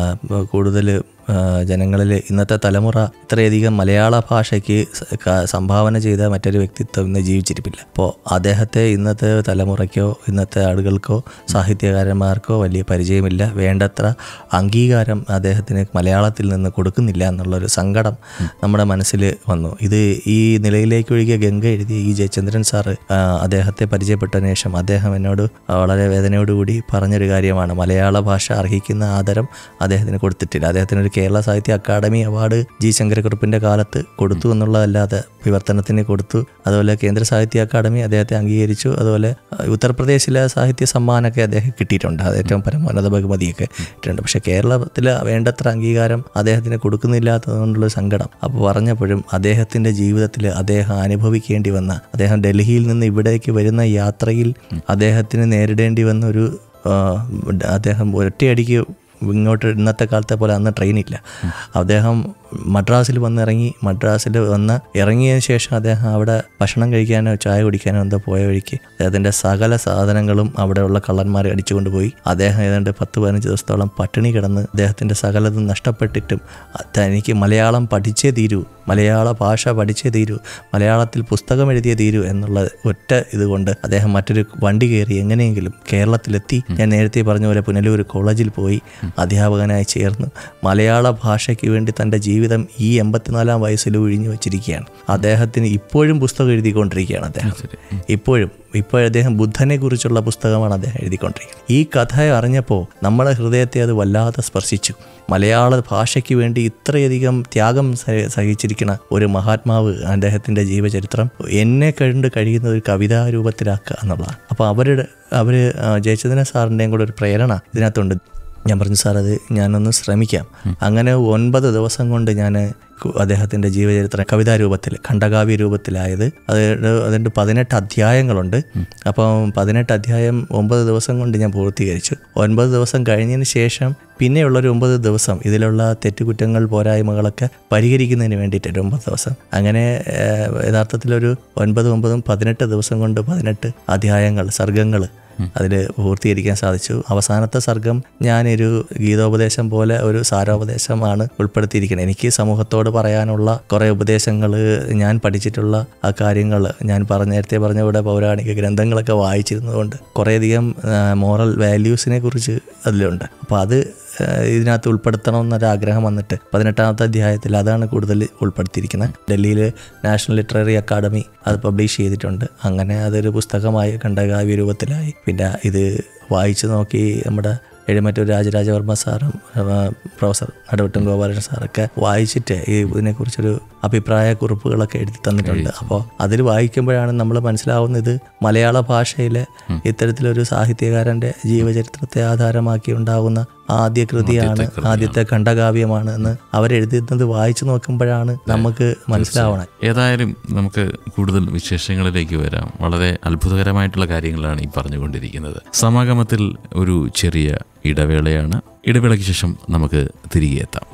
കൂടുതൽ ജനങ്ങളിൽ ഇന്നത്തെ തലമുറ ഇത്രയധികം മലയാള ഭാഷയ്ക്ക് സ- ക- സംഭാവന ചെയ്ത മറ്റൊരു വ്യക്തിത്വം ഇന്ന് ജീവിച്ചിരിപ്പില്ല അപ്പോൾ അദ്ദേഹത്തെ ഇന്നത്തെ തലമുറയ്ക്കോ ഇന്നത്തെ ആളുകൾക്കോ സാഹിത്യകാരന്മാർക്കോ വലിയ പരിചയമില്ല വേണ്ടത്ര അംഗീകാരം അദ്ദേഹത്തിന് മലയാളത്തിൽ നിന്ന് കൊടുക്കുന്നില്ല എന്നുള്ളൊരു സങ്കടം നമ്മുടെ മനസ്സിൽ വന്നു ഇത് ഈ നിലയിലേക്ക് ഒഴുകിയ ഗംഗ എഴുതിയ ഈ ജയചന്ദ്രൻ സാറ് ആ, അദ്ദേഹത്തെ പരിചയപ്പെട്ടതിന് ശേഷം അദ്ദേഹം എന്നോട് വളരെ വേദനയോടുകൂടി പറഞ്ഞൊരു കാര്യമാണ് മലയാള ഭാഷ അർഹിക്കുന്ന ആദരം അദ്ദേഹത്തിന് കൊടുത്തിട്ടില്ല അദ്ദേഹത്തിന് ഒരു കേരള സാഹിത്യ അക്കാദമി അവാർഡ് ജി ശങ്കരക്കുറുപ്പിന്റെ കാലത്ത് കൊടുത്തു എന്നുള്ളതല്ലാതെ വിവർത്തനത്തിന് കൊടുത്തു അതുപോലെ കേന്ദ്ര സാഹിത്യ അക്കാദമി അദ്ദേഹത്തെ അംഗീകരിച്ചു അതുപോലെ ആ, ഉത്തർപ്രദേശിലെ സാഹിത്യ സമ്മാനമൊക്കെ അദ്ദേഹം കിട്ടിയിട്ടുണ്ട് അത് ഏറ്റവും പരമോന്നത ബഹുമതിയൊക്കെ കിട്ടിയിട്ടുണ്ട് പക്ഷേ കേരളത്തിൽ വേണ്ടത്ര അംഗീകാരം അദ്ദേഹത്തിന് കൊടുക്കുന്നില്ലാത്തതുകൊണ്ടുള്ള സങ്കടം അപ്പോൾ പറഞ്ഞപ്പോഴും അദ്ദേഹത്തിൻ്റെ ജീവിതത്തിൽ അദ്ദേഹം അനുഭവിക്കേണ്ടി വന്ന അദ്ദേഹം ഡൽഹിയിൽ നിന്ന് ഇവിടേക്ക് വരുന്ന യാത്രയിൽ അദ്ദേഹത്തിന് നേരിടേണ്ടി വന്ന ഒരു ആ, അദ്ദേഹം ഒറ്റയടിക്ക് ഇങ്ങോട്ട് ഇന്നത്തെ കാലത്തെ പോലെ അന്ന് ട്രെയിനില്ല അദ്ദേഹം മദ്രാസിൽ വന്നിറങ്ങി മദ്രാസിൽ വന്ന് ഇറങ്ങിയതിന് ശേഷം അദ്ദേഹം അവിടെ ഭക്ഷണം കഴിക്കാനോ ചായ കുടിക്കാനോ എന്തോ പോയ വഴിക്ക് അദ്ദേഹത്തിൻ്റെ സകല സാധനങ്ങളും അവിടെയുള്ള കള്ളന്മാർ അടിച്ചുകൊണ്ട് പോയി അദ്ദേഹം ഏതാണ്ട് പത്ത് പതിനഞ്ച് ദിവസത്തോളം പട്ടിണി കിടന്ന് അദ്ദേഹത്തിൻ്റെ സകലതും നഷ്ടപ്പെട്ടിട്ടും തനിക്ക് മലയാളം പഠിച്ചേ തീരൂ മലയാള ഭാഷ പഠിച്ചേ തീരൂ മലയാളത്തിൽ പുസ്തകം എഴുതിയേ തീരൂ എന്നുള്ള ഒറ്റ ഇതുകൊണ്ട് അദ്ദേഹം മറ്റൊരു വണ്ടി കയറി എങ്ങനെയെങ്കിലും കേരളത്തിലെത്തി ഞാൻ നേരത്തെ പറഞ്ഞ പോലെ പുനലൂർ കോളേജിൽ പോയി അധ്യാപകനായി ചേർന്ന് മലയാള ഭാഷയ്ക്ക് വേണ്ടി തൻ്റെ ജീവിതം ഈ എൺപത്തിനാലാം വയസ്സിൽ ഒഴിഞ്ഞു വെച്ചിരിക്കുകയാണ് അദ്ദേഹത്തിന് ഇപ്പോഴും പുസ്തകം എഴുതിക്കൊണ്ടിരിക്കുകയാണ് അദ്ദേഹം ഇപ്പോഴും ഇപ്പോൾ അദ്ദേഹം ബുദ്ധനെ കുറിച്ചുള്ള പുസ്തകമാണ് അദ്ദേഹം എഴുതിക്കൊണ്ടിരിക്കുന്നത് ഈ കഥ അറിഞ്ഞപ്പോൾ നമ്മുടെ ഹൃദയത്തെ അത് വല്ലാതെ സ്പർശിച്ചു മലയാള ഭാഷയ്ക്ക് വേണ്ടി ഇത്രയധികം ത്യാഗം സഹ- സഹിച്ചിരിക്കുന്ന ഒരു മഹാത്മാവ് അദ്ദേഹത്തിൻ്റെ ജീവചരിത്രം എന്നെ കണ്ട് കഴിയുന്ന ഒരു കവിതാ രൂപത്തിലാക്കുക എന്നുള്ളതാണ് അപ്പോൾ അവരുടെ അവർ ജയചന്ദ്രൻ സാറിൻ്റെയും കൂടെ ഒരു പ്രേരണ ഇതിനകത്തുണ്ട് ഞാൻ പറഞ്ഞു സാർ അത് ഞാനൊന്ന് ശ്രമിക്കാം അങ്ങനെ ഒൻപത് ദിവസം കൊണ്ട് ഞാൻ അദ്ദേഹത്തിൻ്റെ ജീവചരിത്രം കവിതാ രൂപത്തിൽ ഖണ്ഡകാവ്യ രൂപത്തിലായത് അത് അതിൻ്റെ പതിനെട്ട് അധ്യായങ്ങളുണ്ട് അപ്പം പതിനെട്ട് അധ്യായം ഒമ്പത് ദിവസം കൊണ്ട് ഞാൻ പൂർത്തീകരിച്ചു ഒൻപത് ദിവസം കഴിഞ്ഞതിന് ശേഷം പിന്നെയുള്ളൊരു ഒമ്പത് ദിവസം ഇതിലുള്ള തെറ്റുകുറ്റങ്ങൾ പോരായ്മകളൊക്കെ പരിഹരിക്കുന്നതിന് വേണ്ടിയിട്ട് ഒരു ഒമ്പത് ദിവസം അങ്ങനെ ഏഹ്, യഥാർത്ഥത്തിലൊരു ഒൻപത് ഒമ്പതും പതിനെട്ട് ദിവസം കൊണ്ട് പതിനെട്ട് അധ്യായങ്ങൾ സർഗങ്ങൾ അതിൽ പൂർത്തീകരിക്കാൻ സാധിച്ചു അവസാനത്തെ സർഗം ഞാനൊരു ഗീതോപദേശം പോലെ ഒരു സാരോപദേശമാണ് ഉൾപ്പെടുത്തിയിരിക്കുന്നത് എനിക്ക് സമൂഹത്തോട് പറയാനുള്ള കുറേ ഉപദേശങ്ങൾ ഞാൻ പഠിച്ചിട്ടുള്ള ആ കാര്യങ്ങൾ ഞാൻ പറഞ്ഞ നേരത്തെ പറഞ്ഞ ഇവിടെ പൗരാണിക ഗ്രന്ഥങ്ങളൊക്കെ വായിച്ചിരുന്നതുകൊണ്ട് കുറേയധികം മോറൽ വാല്യൂസിനെ കുറിച്ച് അതിലുണ്ട് അപ്പോൾ അത് ആ, ഇതിനകത്ത് ഉൾപ്പെടുത്തണം എന്നൊരു ആഗ്രഹം വന്നിട്ട് പതിനെട്ടാമത്തെ അധ്യായത്തിൽ അതാണ് കൂടുതൽ ഉൾപ്പെടുത്തിയിരിക്കുന്നത് ഡൽഹിയിൽ നാഷണൽ ലിറ്റററി അക്കാദമി അത് പബ്ലിഷ് ചെയ്തിട്ടുണ്ട് അങ്ങനെ അതൊരു പുസ്തകമായി ഖണ്ഡകാവ്യ രൂപത്തിലായി പിന്നെ ഇത് വായിച്ചു നോക്കി നമ്മുടെ എഴുമറ്റൂർ രാജരാജവർമ്മ സാറും ആ, പ്രൊഫസർ നടുവട്ടം ഗോപാലൻ സാറൊക്കെ വായിച്ചിട്ട് ഈ ഇതിനെക്കുറിച്ചൊരു അഭിപ്രായ കുറിപ്പുകളൊക്കെ എഴുതി തന്നിട്ടുണ്ട് അപ്പോൾ അതിൽ വായിക്കുമ്പോഴാണ് നമ്മൾ മനസ്സിലാവുന്നത് ഇത് മലയാള ഭാഷയിലെ ഇത്തരത്തിലൊരു സാഹിത്യകാരൻ്റെ ജീവചരിത്രത്തെ ആധാരമാക്കി ഉണ്ടാകുന്ന ആദ്യ കൃതിയാണ് ആദ്യത്തെ ഖണ്ഡകാവ്യമാണ് എന്ന് അവരെഴുതുന്നത് വായിച്ചു നോക്കുമ്പോഴാണ് നമുക്ക് മനസ്സിലാവണം ഏതായാലും നമുക്ക് കൂടുതൽ വിശേഷങ്ങളിലേക്ക് വരാം വളരെ അത്ഭുതകരമായിട്ടുള്ള കാര്യങ്ങളാണ് ഈ പറഞ്ഞുകൊണ്ടിരിക്കുന്നത് സമാഗമത്തിൽ ഒരു ചെറിയ ഇടവേളയാണ് ഇടവേളയ്ക്ക് ശേഷം നമുക്ക് തിരികെ എത്താം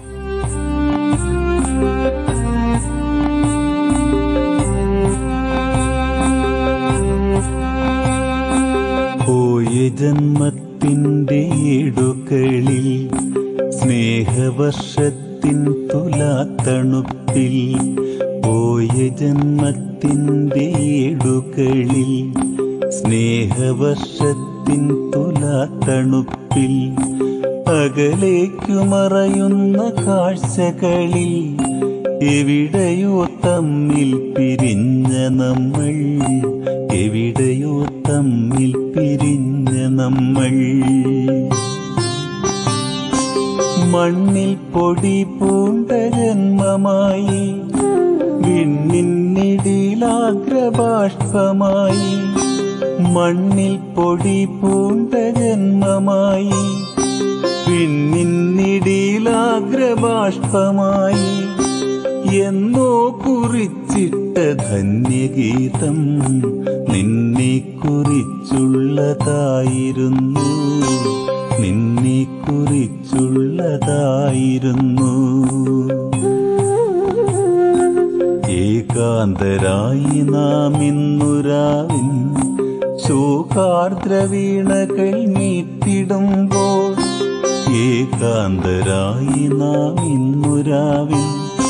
പോയ ജന്മത്തിൻ്റെ ഏടുകളിൽ സ്നേഹവർഷത്തിൻ തുലാത്തണുപ്പിൽ പോയ ജന്മത്തിൻ്റെ ഏടുകളിൽ സ്നേഹവർഷത്തിൻ തുലാത്തണുപ്പിൽ അകലേക്കു മറയുന്ന കാഴ്ചകളിൽ എവിടെയോ തമ്മിൽ പിരിഞ്ഞ നമ്മൾ എവിടെയോ തമ്മിൽ പിരിഞ്ഞ നമ്മൾ മണ്ണിൽ പൊടി പൂണ്ട ജന്മമായി വിണ്ണിന്നിടിലാഗ്രബാഷ്പമായി മണ്ണിൽ പൊടി പൂണ്ട ജന്മമായി പിന്നിന്നിടിലാഗ്രബാഷ്പമായി എന്നോ കുറിച്ചിട്ട ധന്യഗീതം നിന്നെ കുറിച്ചുള്ളതായിരുന്നു നിന്നെ കുറിച്ചുള്ളതായിരുന്നു ഏകാന്തരായി നാം ഇന്നുരാവിൻ ശോകാർദ്രവീണകൾ മീട്ടിടുമ്പോൾ ഏകാന്തരായി നാം ഇന്നുരാവിൻ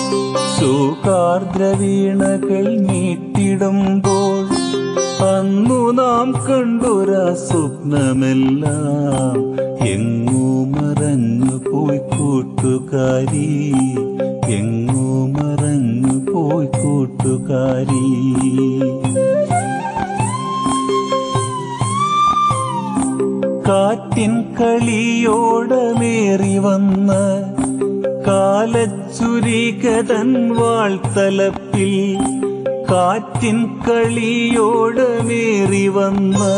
ശോകാർദ്രവീണകൾ മീട്ടിടുമ്പോൾ അന്നു നാം കണ്ടൊരാ സ്വപ്നമെല്ലാം എങ്ങോ മറഞ്ഞു പോയി കൂട്ടുകാരി എങ്ങോ മറഞ്ഞു പോയി കൂട്ടുകാരി കാറ്റിൻ കളിയോടമേറി വന്ന് കാലച്ചുരികതൻ വാൾത്തലപ്പിൽ കാറ്റിൻ കളിയോടമേറി വന്ന്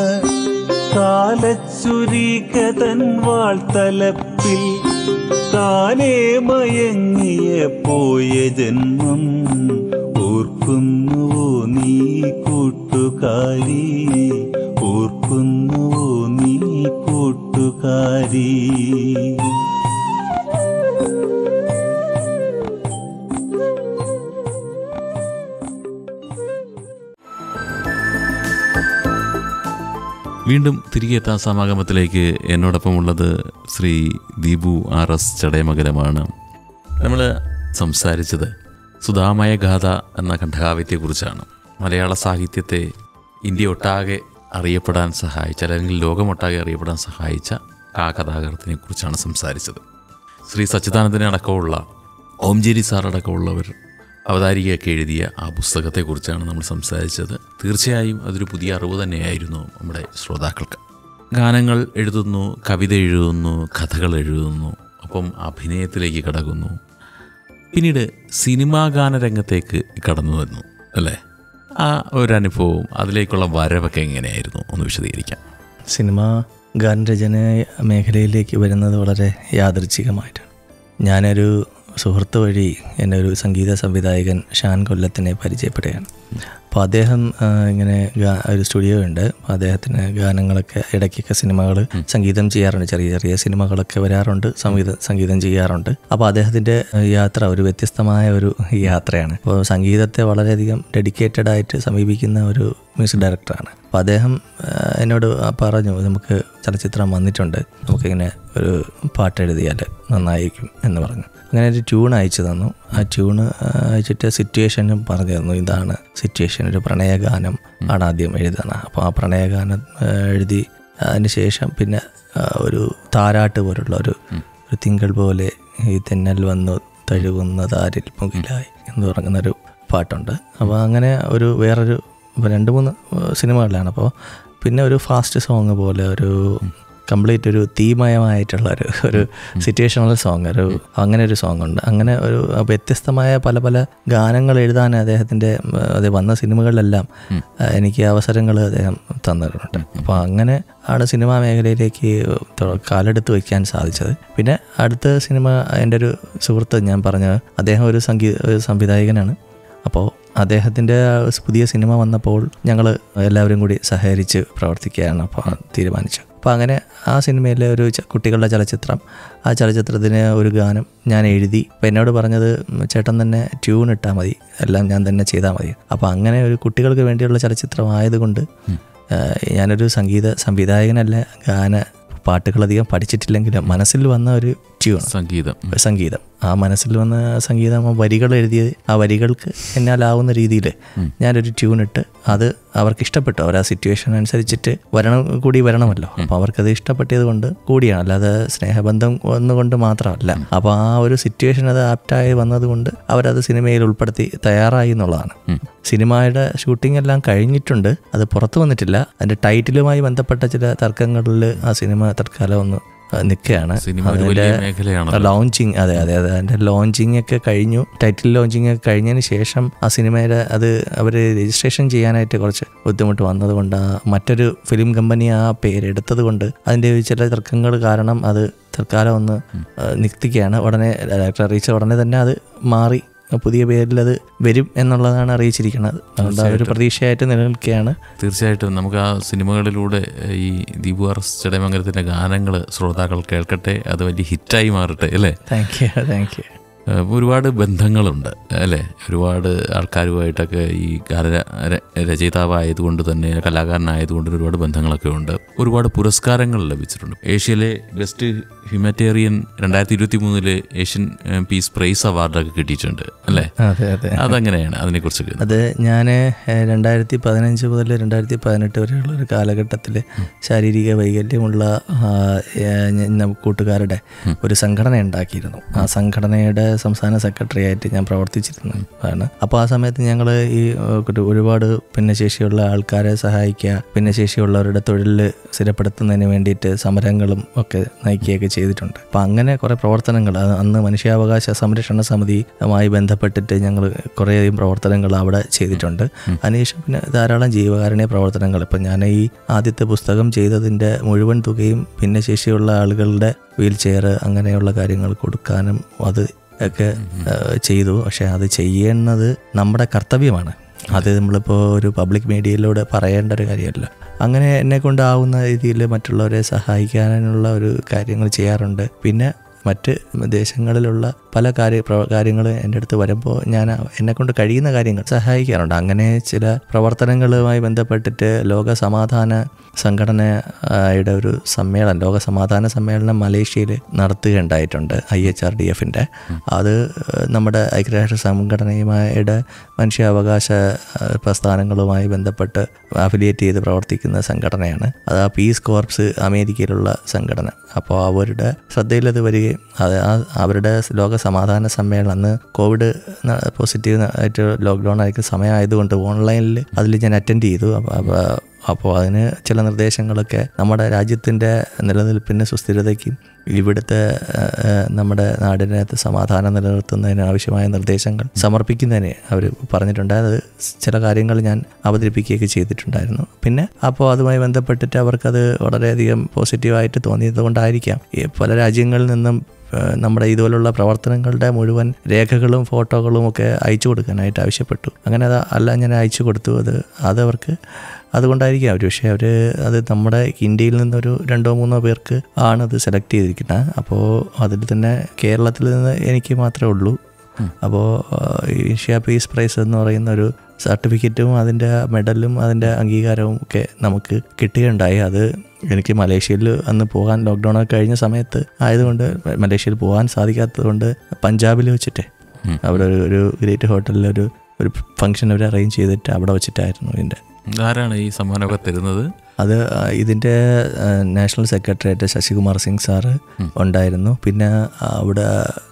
കാലച്ചുരികതൻ വാൾത്തലപ്പിൽ താനേ മയങ്ങിയ പോയ ജന്മം ഓർക്കുന്നുവോ നീ കൂട്ടുകാരി ഓർക്കുന്നുവോ നീ കൂട്ടുകാരി വീണ്ടും തിരികെ എത്താൻ സമാഗമത്തിലേക്ക് എന്നോടൊപ്പം ഉള്ളത് ശ്രീ ദീപു ആർ എസ് ചടയമംഗലമാണ് നമ്മൾ സംസാരിച്ചത് സുധാമയ ഗാഥ എന്ന ഖണ്ഡകാവ്യത്തെക്കുറിച്ചാണ് മലയാള സാഹിത്യത്തെ ഇന്ത്യ ഒട്ടാകെ അറിയപ്പെടാൻ സഹായിച്ച അല്ലെങ്കിൽ ലോകമൊട്ടാകെ അറിയപ്പെടാൻ സഹായിച്ച ആ കഥാകൃത്തിനെ കുറിച്ചാണ് സംസാരിച്ചത് ശ്രീ സച്ചിദാനന്ദനെ അടക്കമുള്ള ഓംജേരി സാർ അടക്കമുള്ളവർ അവതാരികയൊക്കെ എഴുതിയ ആ പുസ്തകത്തെക്കുറിച്ചാണ് നമ്മൾ സംസാരിച്ചത് തീർച്ചയായും അതൊരു പുതിയ അറിവ് തന്നെയായിരുന്നു നമ്മുടെ ശ്രോതാക്കൾക്ക് ഗാനങ്ങൾ എഴുതുന്നു കവിത എഴുതുന്നു കഥകൾ എഴുതുന്നു ഒപ്പം അഭിനയത്തിലേക്ക് കടക്കുന്നു പിന്നീട് സിനിമാ ഗാനരംഗത്തേക്ക് കടന്നു വന്നു അല്ലേ ആ ഒരു അനുഭവവും അതിലേക്കുള്ള വരവൊക്കെ എങ്ങനെയായിരുന്നു ഒന്ന് വിശദീകരിക്കാം സിനിമ ഗാനരചന മേഖലയിലേക്ക് വരുന്നത് വളരെ യാദൃച്ഛികമായിട്ടാണ് ഞാനൊരു സുഹൃത്ത് വഴി എൻ്റെ ഒരു സംഗീത സംവിധായകൻ ഷാൻ കൊല്ലത്തിനെ പരിചയപ്പെടുകയാണ് അപ്പോൾ അദ്ദേഹം ആ, ഇങ്ങനെ ഗാ- ഒരു സ്റ്റുഡിയോ ഉണ്ട് അപ്പോൾ അദ്ദേഹത്തിന് ഗാനങ്ങളൊക്കെ ഇടയ്ക്കൊക്കെ സിനിമകൾ സംഗീതം ചെയ്യാറുണ്ട് ചെറിയ ചെറിയ സിനിമകളൊക്കെ വരാറുണ്ട് സംഗീതം സംഗീതം ചെയ്യാറുണ്ട് അപ്പോൾ അദ്ദേഹത്തിൻ്റെ യാത്ര ഒരു വ്യത്യസ്തമായ ഒരു യാത്രയാണ് അപ്പോൾ സംഗീതത്തെ വളരെയധികം ഡെഡിക്കേറ്റഡ് ആയിട്ട് സമീപിക്കുന്ന ഒരു മ്യൂസിക് ഡയറക്ടറാണ് അപ്പോൾ അദ്ദേഹം ആ, എന്നോട് പറഞ്ഞു നമുക്ക് ചലച്ചിത്രം വന്നിട്ടുണ്ട് നമുക്കിങ്ങനെ ഒരു പാട്ട് എഴുതിയാൽ നന്നായിരിക്കും എന്ന് പറഞ്ഞു അങ്ങനെ ഒരു ട്യൂൺ അയച്ചു തന്നു ആ ട്യൂണ് അയച്ചിട്ട് സിറ്റുവേഷനും പറഞ്ഞു തന്നു ഇതാണ് സിറ്റുവേഷൻ ഒരു പ്രണയഗാനം ആണ് ആദ്യം എഴുതുന്നത് അപ്പോൾ ആ പ്രണയഗാനം ആ, എഴുതി അതിന് ശേഷം പിന്നെ ആ, ഒരു താരാട്ട് പോലുള്ള ഒരു ഒരു തിങ്കൾ പോലെ ഈ തെന്നൽ വന്നു തഴുകുന്ന താരിൽ മുകിലായി എന്ന് തുടങ്ങുന്നൊരു പാട്ടുണ്ട് അപ്പോൾ അങ്ങനെ ഒരു വേറൊരു ഇപ്പോൾ രണ്ട് മൂന്ന് ഏഹ് സിനിമകളിലാണ് അപ്പോൾ പിന്നെ ഒരു ഫാസ്റ്റ് സോങ് പോലെ ഒരു കംപ്ലീറ്റ് ഒരു തീമയമായിട്ടുള്ള ഒരു ഒരു സിറ്റുവേഷണൽ സോങ് ഒരു അങ്ങനെ ഒരു സോങ് ഉണ്ട് അങ്ങനെ ഒരു വ്യത്യസ്തമായ പല പല ഗാനങ്ങൾ എഴുതാൻ അദ്ദേഹത്തിൻ്റെ അത് വന്ന സിനിമകളിലെല്ലാം ഏഹ് എനിക്ക് അവസരങ്ങൾ അദ്ദേഹം തന്നിട്ടുണ്ട് അപ്പോൾ അങ്ങനെ ആണ് സിനിമാ മേഖലയിലേക്ക് തൊ- കാലെടുത്ത് വയ്ക്കാൻ സാധിച്ചത് പിന്നെ അടുത്ത സിനിമ എൻ്റെ ഒരു സുഹൃത്ത് ഞാൻ പറഞ്ഞ അദ്ദേഹം ഒരു സംഗീത ഒരു സംവിധായകനാണ് അപ്പോൾ അദ്ദേഹത്തിൻ്റെ പുതിയ സിനിമ വന്നപ്പോൾ ഞങ്ങൾ എല്ലാവരും കൂടി സഹകരിച്ച് പ്രവർത്തിക്കുകയാണ് അപ്പോൾ തീരുമാനിച്ചു അപ്പോൾ അങ്ങനെ ആ സിനിമയിലെ ഒരു ച- കുട്ടികളുടെ ചലച്ചിത്രം ആ ചലച്ചിത്രത്തിന് ഒരു ഗാനം ഞാൻ എഴുതി അപ്പോൾ എന്നോട് പറഞ്ഞത് "ഉം, ചേട്ടൻ തന്നെ ട്യൂൺ ഇട്ടാൽ മതി എല്ലാം ഞാൻ തന്നെ ചെയ്താൽ മതി അപ്പോൾ അങ്ങനെ ഒരു കുട്ടികൾക്ക് വേണ്ടിയുള്ള ചലച്ചിത്രം ആയതുകൊണ്ട് ഏഹ്, ഞാനൊരു സംഗീത സംവിധായകനല്ല ഗാന പാട്ടുകളധികം പഠിച്ചിട്ടില്ലെങ്കിലും മനസ്സിൽ വന്ന ഒരു ട്യൂൺ സംഗീതം ഉം. സംഗീതം ആ മനസ്സിൽ വന്ന സംഗീതം ആ വരികൾ എഴുതിയത് ആ വരികൾക്ക് എന്നാലാവുന്ന രീതിയിൽ ഞാനൊരു ട്യൂൺ ഇട്ട് അത് അവർക്ക് ഇഷ്ടപ്പെട്ടു അവർ ആ സിറ്റുവേഷൻ അനുസരിച്ചിട്ട് വരണം കൂടി വരണമല്ലോ അപ്പോൾ അവർക്കത് ഇഷ്ടപ്പെട്ടത് കൊണ്ട് കൂടിയാണ് അല്ലാതെ സ്നേഹബന്ധം ഒന്നുകൊണ്ട് മാത്രമല്ല അപ്പോൾ ആ ഒരു സിറ്റുവേഷൻ അത് ആപ്റ്റായി വന്നതുകൊണ്ട് അവരത് സിനിമയിൽ ഉൾപ്പെടുത്തി തയ്യാറായി എന്നുള്ളതാണ് സിനിമയുടെ ഷൂട്ടിംഗ് എല്ലാം കഴിഞ്ഞിട്ടുണ്ട് അത് പുറത്തു വന്നിട്ടില്ല അതിന്റെ ടൈറ്റിലുമായി ബന്ധപ്പെട്ട ചില തർക്കങ്ങളിൽ ആ സിനിമ തൽക്കാലം ഒന്ന് നിൽക്കുകയാണ് സിനിമ ഒരു വലിയ മേഖലയാണ് ലോഞ്ചിങ് അതെ അതെ അതെ അതിന്റെ ലോഞ്ചിങ് ഒക്കെ കഴിഞ്ഞു ടൈറ്റിൽ ലോഞ്ചിങ് ഒക്കെ കഴിഞ്ഞതിന് ശേഷം ആ സിനിമയുടെ അത് അവർ രജിസ്ട്രേഷൻ ചെയ്യാനായിട്ട് കുറച്ച് ബുദ്ധിമുട്ട് വന്നതുകൊണ്ട് ആ മറ്റൊരു ഫിലിം കമ്പനി ആ പേര് എടുത്തത് കൊണ്ട് അതിന്റെ ഒരു ചില തർക്കങ്ങൾ കാരണം അത് തൽക്കാലം ഒന്ന് ആ, നിർത്തിക്കുകയാണ് ഉടനെ ഡയറക്ടർ അറിയിച്ച ഉടനെ തന്നെ അത് മാറി പുതിയ പേരിൽ അത് വരും എന്നുള്ളതാണ് അറിയിച്ചിരിക്കുന്നത് അതുകൊണ്ട് ആ ഒരു പ്രതീക്ഷയായിട്ട് നിലനിൽക്കുകയാണ് തീർച്ചയായിട്ടും നമുക്ക് ആ സിനിമകളിലൂടെ ഏഹ്, ഈ ദീപു ആർ എസ് ചടയമംഗലത്തിൻ്റെ ഗാനങ്ങൾ ശ്രോതാക്കൾ കേൾക്കട്ടെ അത് വലിയ ഹിറ്റായി മാറട്ടെ അല്ലേ താങ്ക് യു താങ്ക് യു ഏഹ് ഒരുപാട് ബന്ധങ്ങളുണ്ട് അല്ലേ ഒരുപാട് ആൾക്കാരുമായിട്ടൊക്കെ ഈ ഗാന ര- രചയിതാവായതുകൊണ്ട് തന്നെ കലാകാരനായതുകൊണ്ട് ഒരുപാട് ബന്ധങ്ങളൊക്കെ ഉണ്ട് ഒരുപാട് പുരസ്കാരങ്ങൾ ലഭിച്ചിട്ടുണ്ട് ഏഷ്യയിലെ ബെസ്റ്റ് ഹ്യൂമാറ്റേറിയൻ രണ്ടായിരത്തി ഇരുപത്തി മൂന്നില് ഏഷ്യൻ ഏഹ്, പീസ് പ്രൈസ് അവാർഡൊക്കെ കിട്ടിയിട്ടുണ്ട് അല്ലേ അതെ അതെ അതെങ്ങനെയാണ് അതിനെക്കുറിച്ച് അത് ഞാൻ രണ്ടായിരത്തി പതിനഞ്ച് മുതൽ രണ്ടായിരത്തി പതിനെട്ട് വരെയുള്ള ഒരു കാലഘട്ടത്തിൽ ശാരീരിക വൈകല്യമുള്ള ആ, ഏ, ഞ- കൂട്ടുകാരുടെ ഒരു സംഘടന ഉണ്ടാക്കിയിരുന്നു ആ സംഘടനയുടെ സംസ്ഥാന സെക്രട്ടറി ആയിട്ട് ഞാൻ പ്രവർത്തിച്ചിരുന്നു ആണ് അപ്പോൾ ആ സമയത്ത് ഞങ്ങൾ ഈ ഏ, ഒരു- ഒരുപാട് ഭിന്നശേഷിയുള്ള ആൾക്കാരെ സഹായിക്കുക ഭിന്നശേഷിയുള്ളവരുടെ തൊഴിൽ സ്ഥിരപ്പെടുത്തുന്നതിന് വേണ്ടിയിട്ട് സമരങ്ങളും ഒക്കെ നയിക്കുകയൊക്കെ ചെയ്തിട്ടുണ്ട് അപ്പം അങ്ങനെ കുറേ പ്രവർത്തനങ്ങൾ അത് അന്ന് മനുഷ്യാവകാശ സംരക്ഷണ സമിതിയുമായി ബന്ധപ്പെട്ടിട്ട് ഞങ്ങൾ കുറേയധികം പ്രവർത്തനങ്ങൾ അവിടെ ചെയ്തിട്ടുണ്ട് അതിനുശേഷം പിന്നെ ധാരാളം ജീവകാരുണ്യ പ്രവർത്തനങ്ങൾ ഇപ്പം ഞാൻ ഈ ആദ്യത്തെ പുസ്തകം ചെയ്തതിൻ്റെ മുഴുവൻ തുകയും ഭിന്നശേഷിയുള്ള ആളുകളുടെ വീൽ ചെയർ അങ്ങനെയുള്ള കാര്യങ്ങൾ കൊടുക്കാനും അത് ഒക്കെ ഏഹ്, ചെയ്തു പക്ഷെ അത് ചെയ്യുന്നത് നമ്മുടെ കർത്തവ്യമാണ് അത് നമ്മളിപ്പോൾ ഒരു പബ്ലിക് മീഡിയയിലൂടെ പറയേണ്ട ഒരു കാര്യമല്ല അങ്ങനെ എന്നെ കൊണ്ടാവുന്ന രീതിയിൽ മറ്റുള്ളവരെ സഹായിക്കാനുള്ള ഒരു കാര്യങ്ങൾ ചെയ്യാറുണ്ട് പിന്നെ മറ്റ് ദേശങ്ങളിലുള്ള പല കാര്യ കാര്യങ്ങൾ എൻ്റെ അടുത്ത് വരുമ്പോൾ ഞാൻ എന്നെ കൊണ്ട് കഴിയുന്ന കാര്യങ്ങൾ സഹായിക്കാറുണ്ട് അങ്ങനെ ചില പ്രവർത്തനങ്ങളുമായി ബന്ധപ്പെട്ടിട്ട് ലോക സമാധാന സംഘടനയുടെ ഒരു സമ്മേളനം ലോക സമാധാന സമ്മേളനം മലേഷ്യയിൽ നടത്തുകയുണ്ടായിട്ടുണ്ട് ഐ എച്ച് ആർ ഡി എഫിൻ്റെ അത് ഏഹ്, നമ്മുടെ ഐക്യരാഷ്ട്ര സംഘടനയുമായുടെ മനുഷ്യാവകാശ ഏഹ്, പ്രസ്ഥാനങ്ങളുമായി ബന്ധപ്പെട്ട് അഫിലിയേറ്റ് ചെയ്ത് പ്രവർത്തിക്കുന്ന സംഘടനയാണ് അത് ആ പീസ് കോർപ്സ് അമേരിക്കയിലുള്ള സംഘടന അപ്പോൾ അവരുടെ ശ്രദ്ധയിലത് വരികയും അത് ആ അവരുടെ ലോക സമാധാന സമ്മേളനം അന്ന് കോവിഡ് ന- പോസിറ്റീവ് ആയിട്ട് ലോക്ക്ഡൗൺ ആയിരിക്കുന്ന സമയമായതുകൊണ്ട് ഓൺലൈനിൽ അതിൽ ഞാൻ അറ്റൻഡ് ചെയ്തു അപ്പോൾ അപ്പോൾ അപ്പോൾ അതിന് ചില നിർദ്ദേശങ്ങളൊക്കെ നമ്മുടെ രാജ്യത്തിൻ്റെ നിലനിൽപ്പിന് സുസ്ഥിരതയ്ക്കും ഇവിടുത്തെ ഏഹ്, ഏഹ്, നമ്മുടെ നാടിനകത്ത് സമാധാനം നിലനിർത്തുന്നതിന് ആവശ്യമായ നിർദ്ദേശങ്ങൾ സമർപ്പിക്കുന്നതിന് അവർ പറഞ്ഞിട്ടുണ്ട് അത് ചില കാര്യങ്ങൾ ഞാൻ അവതരിപ്പിക്കുകയൊക്കെ ചെയ്തിട്ടുണ്ടായിരുന്നു പിന്നെ അപ്പോൾ അതുമായി ബന്ധപ്പെട്ടിട്ട് അവർക്കത് വളരെയധികം പോസിറ്റീവായിട്ട് തോന്നിയത് കൊണ്ടായിരിക്കാം ഈ പല രാജ്യങ്ങളിൽ നിന്നും ഏഹ്, നമ്മുടെ ഇതുപോലുള്ള പ്രവർത്തനങ്ങളുടെ മുഴുവൻ രേഖകളും ഫോട്ടോകളും ഒക്കെ അയച്ചു കൊടുക്കാനായിട്ട് ആവശ്യപ്പെട്ടു അങ്ങനെ അത് അല്ല ഞാൻ അയച്ചു കൊടുത്തു അത് അതവർക്ക് അതുകൊണ്ടായിരിക്കാം അവർ പക്ഷേ അവർ അത് നമ്മുടെ ഇന്ത്യയിൽ നിന്നൊരു രണ്ടോ മൂന്നോ പേർക്ക് ആണ് അത് സെലക്ട് ചെയ്തിരിക്കുന്നത് അപ്പോൾ അതിൽ തന്നെ കേരളത്തിൽ നിന്ന് എനിക്ക് മാത്രമേ ഉള്ളൂ അപ്പോൾ ഏഷ്യ പീസ് പ്രൈസ് എന്ന് പറയുന്ന ഒരു സർട്ടിഫിക്കറ്റും അതിൻ്റെ മെഡലും അതിൻ്റെ അംഗീകാരവും ഒക്കെ നമുക്ക് കിട്ടുകയുണ്ടായി അത് എനിക്ക് മലേഷ്യയിൽ അന്ന് പോകാൻ ലോക്ക്ഡൗൺ ഒക്കെ കഴിഞ്ഞ സമയത്ത് ആയതുകൊണ്ട് മലേഷ്യയിൽ പോകാൻ സാധിക്കാത്തതുകൊണ്ട് പഞ്ചാബിൽ വെച്ചിട്ട് അവിടെ ഒരു ഒരു ഗ്രേറ്റ് ഹോട്ടലിൽ ഒരു ഒരു ഫംഗ്ഷൻ അവർ അറേഞ്ച് ചെയ്തിട്ട് അവിടെ വെച്ചിട്ടായിരുന്നു ഇതിൻ്റെ ആരാണ് ഈ സമ്മാനമൊക്കെ തരുന്നത് അത് ആ, ഇതിൻ്റെ ആ, നാഷണൽ സെക്രട്ടറിയായിട്ട് ശശികുമാർ സിംഗ് സാറ് ഉണ്ടായിരുന്നു പിന്നെ അവിടെ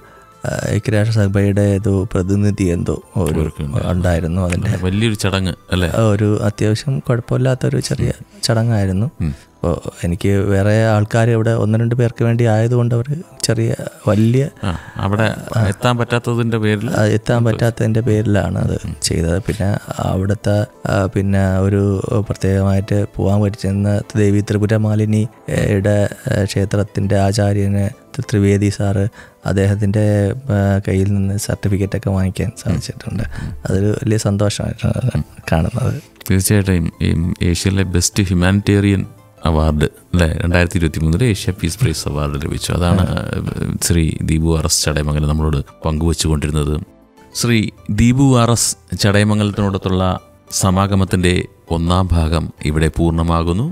ആ, ഐക്യരാഷ്ട്ര സഭയുടെ ഏതോ പ്രതിനിധി എന്തോ ഒരു ഉണ്ടായിരുന്നു അതിൻ്റെ വലിയൊരു ചടങ്ങ് അല്ലേ ആ, ഒരു അത്യാവശ്യം കുഴപ്പമില്ലാത്തൊരു ചെറിയ ചടങ്ങായിരുന്നു അപ്പോൾ എനിക്ക് വേറെ ആൾക്കാർ ഇവിടെ ഒന്ന് രണ്ട് പേർക്ക് വേണ്ടി ആയതുകൊണ്ട് അവർ ചെറിയ വലിയ ആ അവിടെ എത്താൻ പറ്റാത്തതിന്റെ പേരിൽ ആ, എത്താൻ പറ്റാത്തതിൻ്റെ പേരിലാണ് അത് ചെയ്തത് പിന്നെ അവിടുത്തെ ആ, പിന്നെ ഒരു പ്രത്യേകമായിട്ട് പോകാൻ പറ്റുന്ന ദേവി ത്രിപുര മാലിനിയുടെ ക്ഷേത്രത്തിൻ്റെ ആചാര്യന് ത്രിവേദി സാറ് അദ്ദേഹത്തിൻ്റെ ആ, കയ്യിൽ നിന്ന് സർട്ടിഫിക്കറ്റൊക്കെ വാങ്ങിക്കാൻ സാധിച്ചിട്ടുണ്ട് അതൊരു വലിയ സന്തോഷമായിട്ടാണ് കാണുന്നത് തീർച്ചയായിട്ടും ഈ ഏഷ്യയിലെ ബെസ്റ്റ് ഹ്യൂമാനിറ്റേറിയൻ അവാർഡ് അല്ലേ രണ്ടായിരത്തി ഇരുപത്തി മൂന്നിലെ ഏഷ്യ പീസ് പ്രൈസ് അവാർഡ് ലഭിച്ചു അതാണ് ശ്രീ ദീപു ആർ എസ് ചടയമംഗലം നമ്മളോട് പങ്കുവച്ചുകൊണ്ടിരുന്നത് ശ്രീ ദീപു ആർ എസ് ചടയമംഗലത്തിനോടത്തുള്ള സമാഗമത്തിൻ്റെ ഒന്നാം ഭാഗം ഇവിടെ പൂർണ്ണമാകുന്നു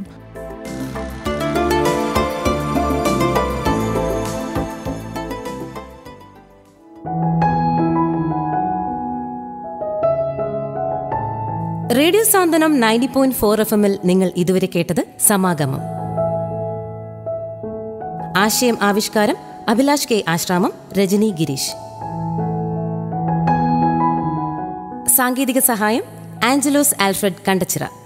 radio Santhwanam ninety point four F എമ്മിൽ നിങ്ങൾ ഇതുവരെ കേട്ടത് സമാഗമം ആശയം ആവിഷ്കാരം അഭിലാഷ് കെ ആശ്രാമം രജനി ഗിരീഷ് സാങ്കേതിക സഹായം ആഞ്ചലോസ് ആൽഫ്രഡ് കണ്ടച്ചിറ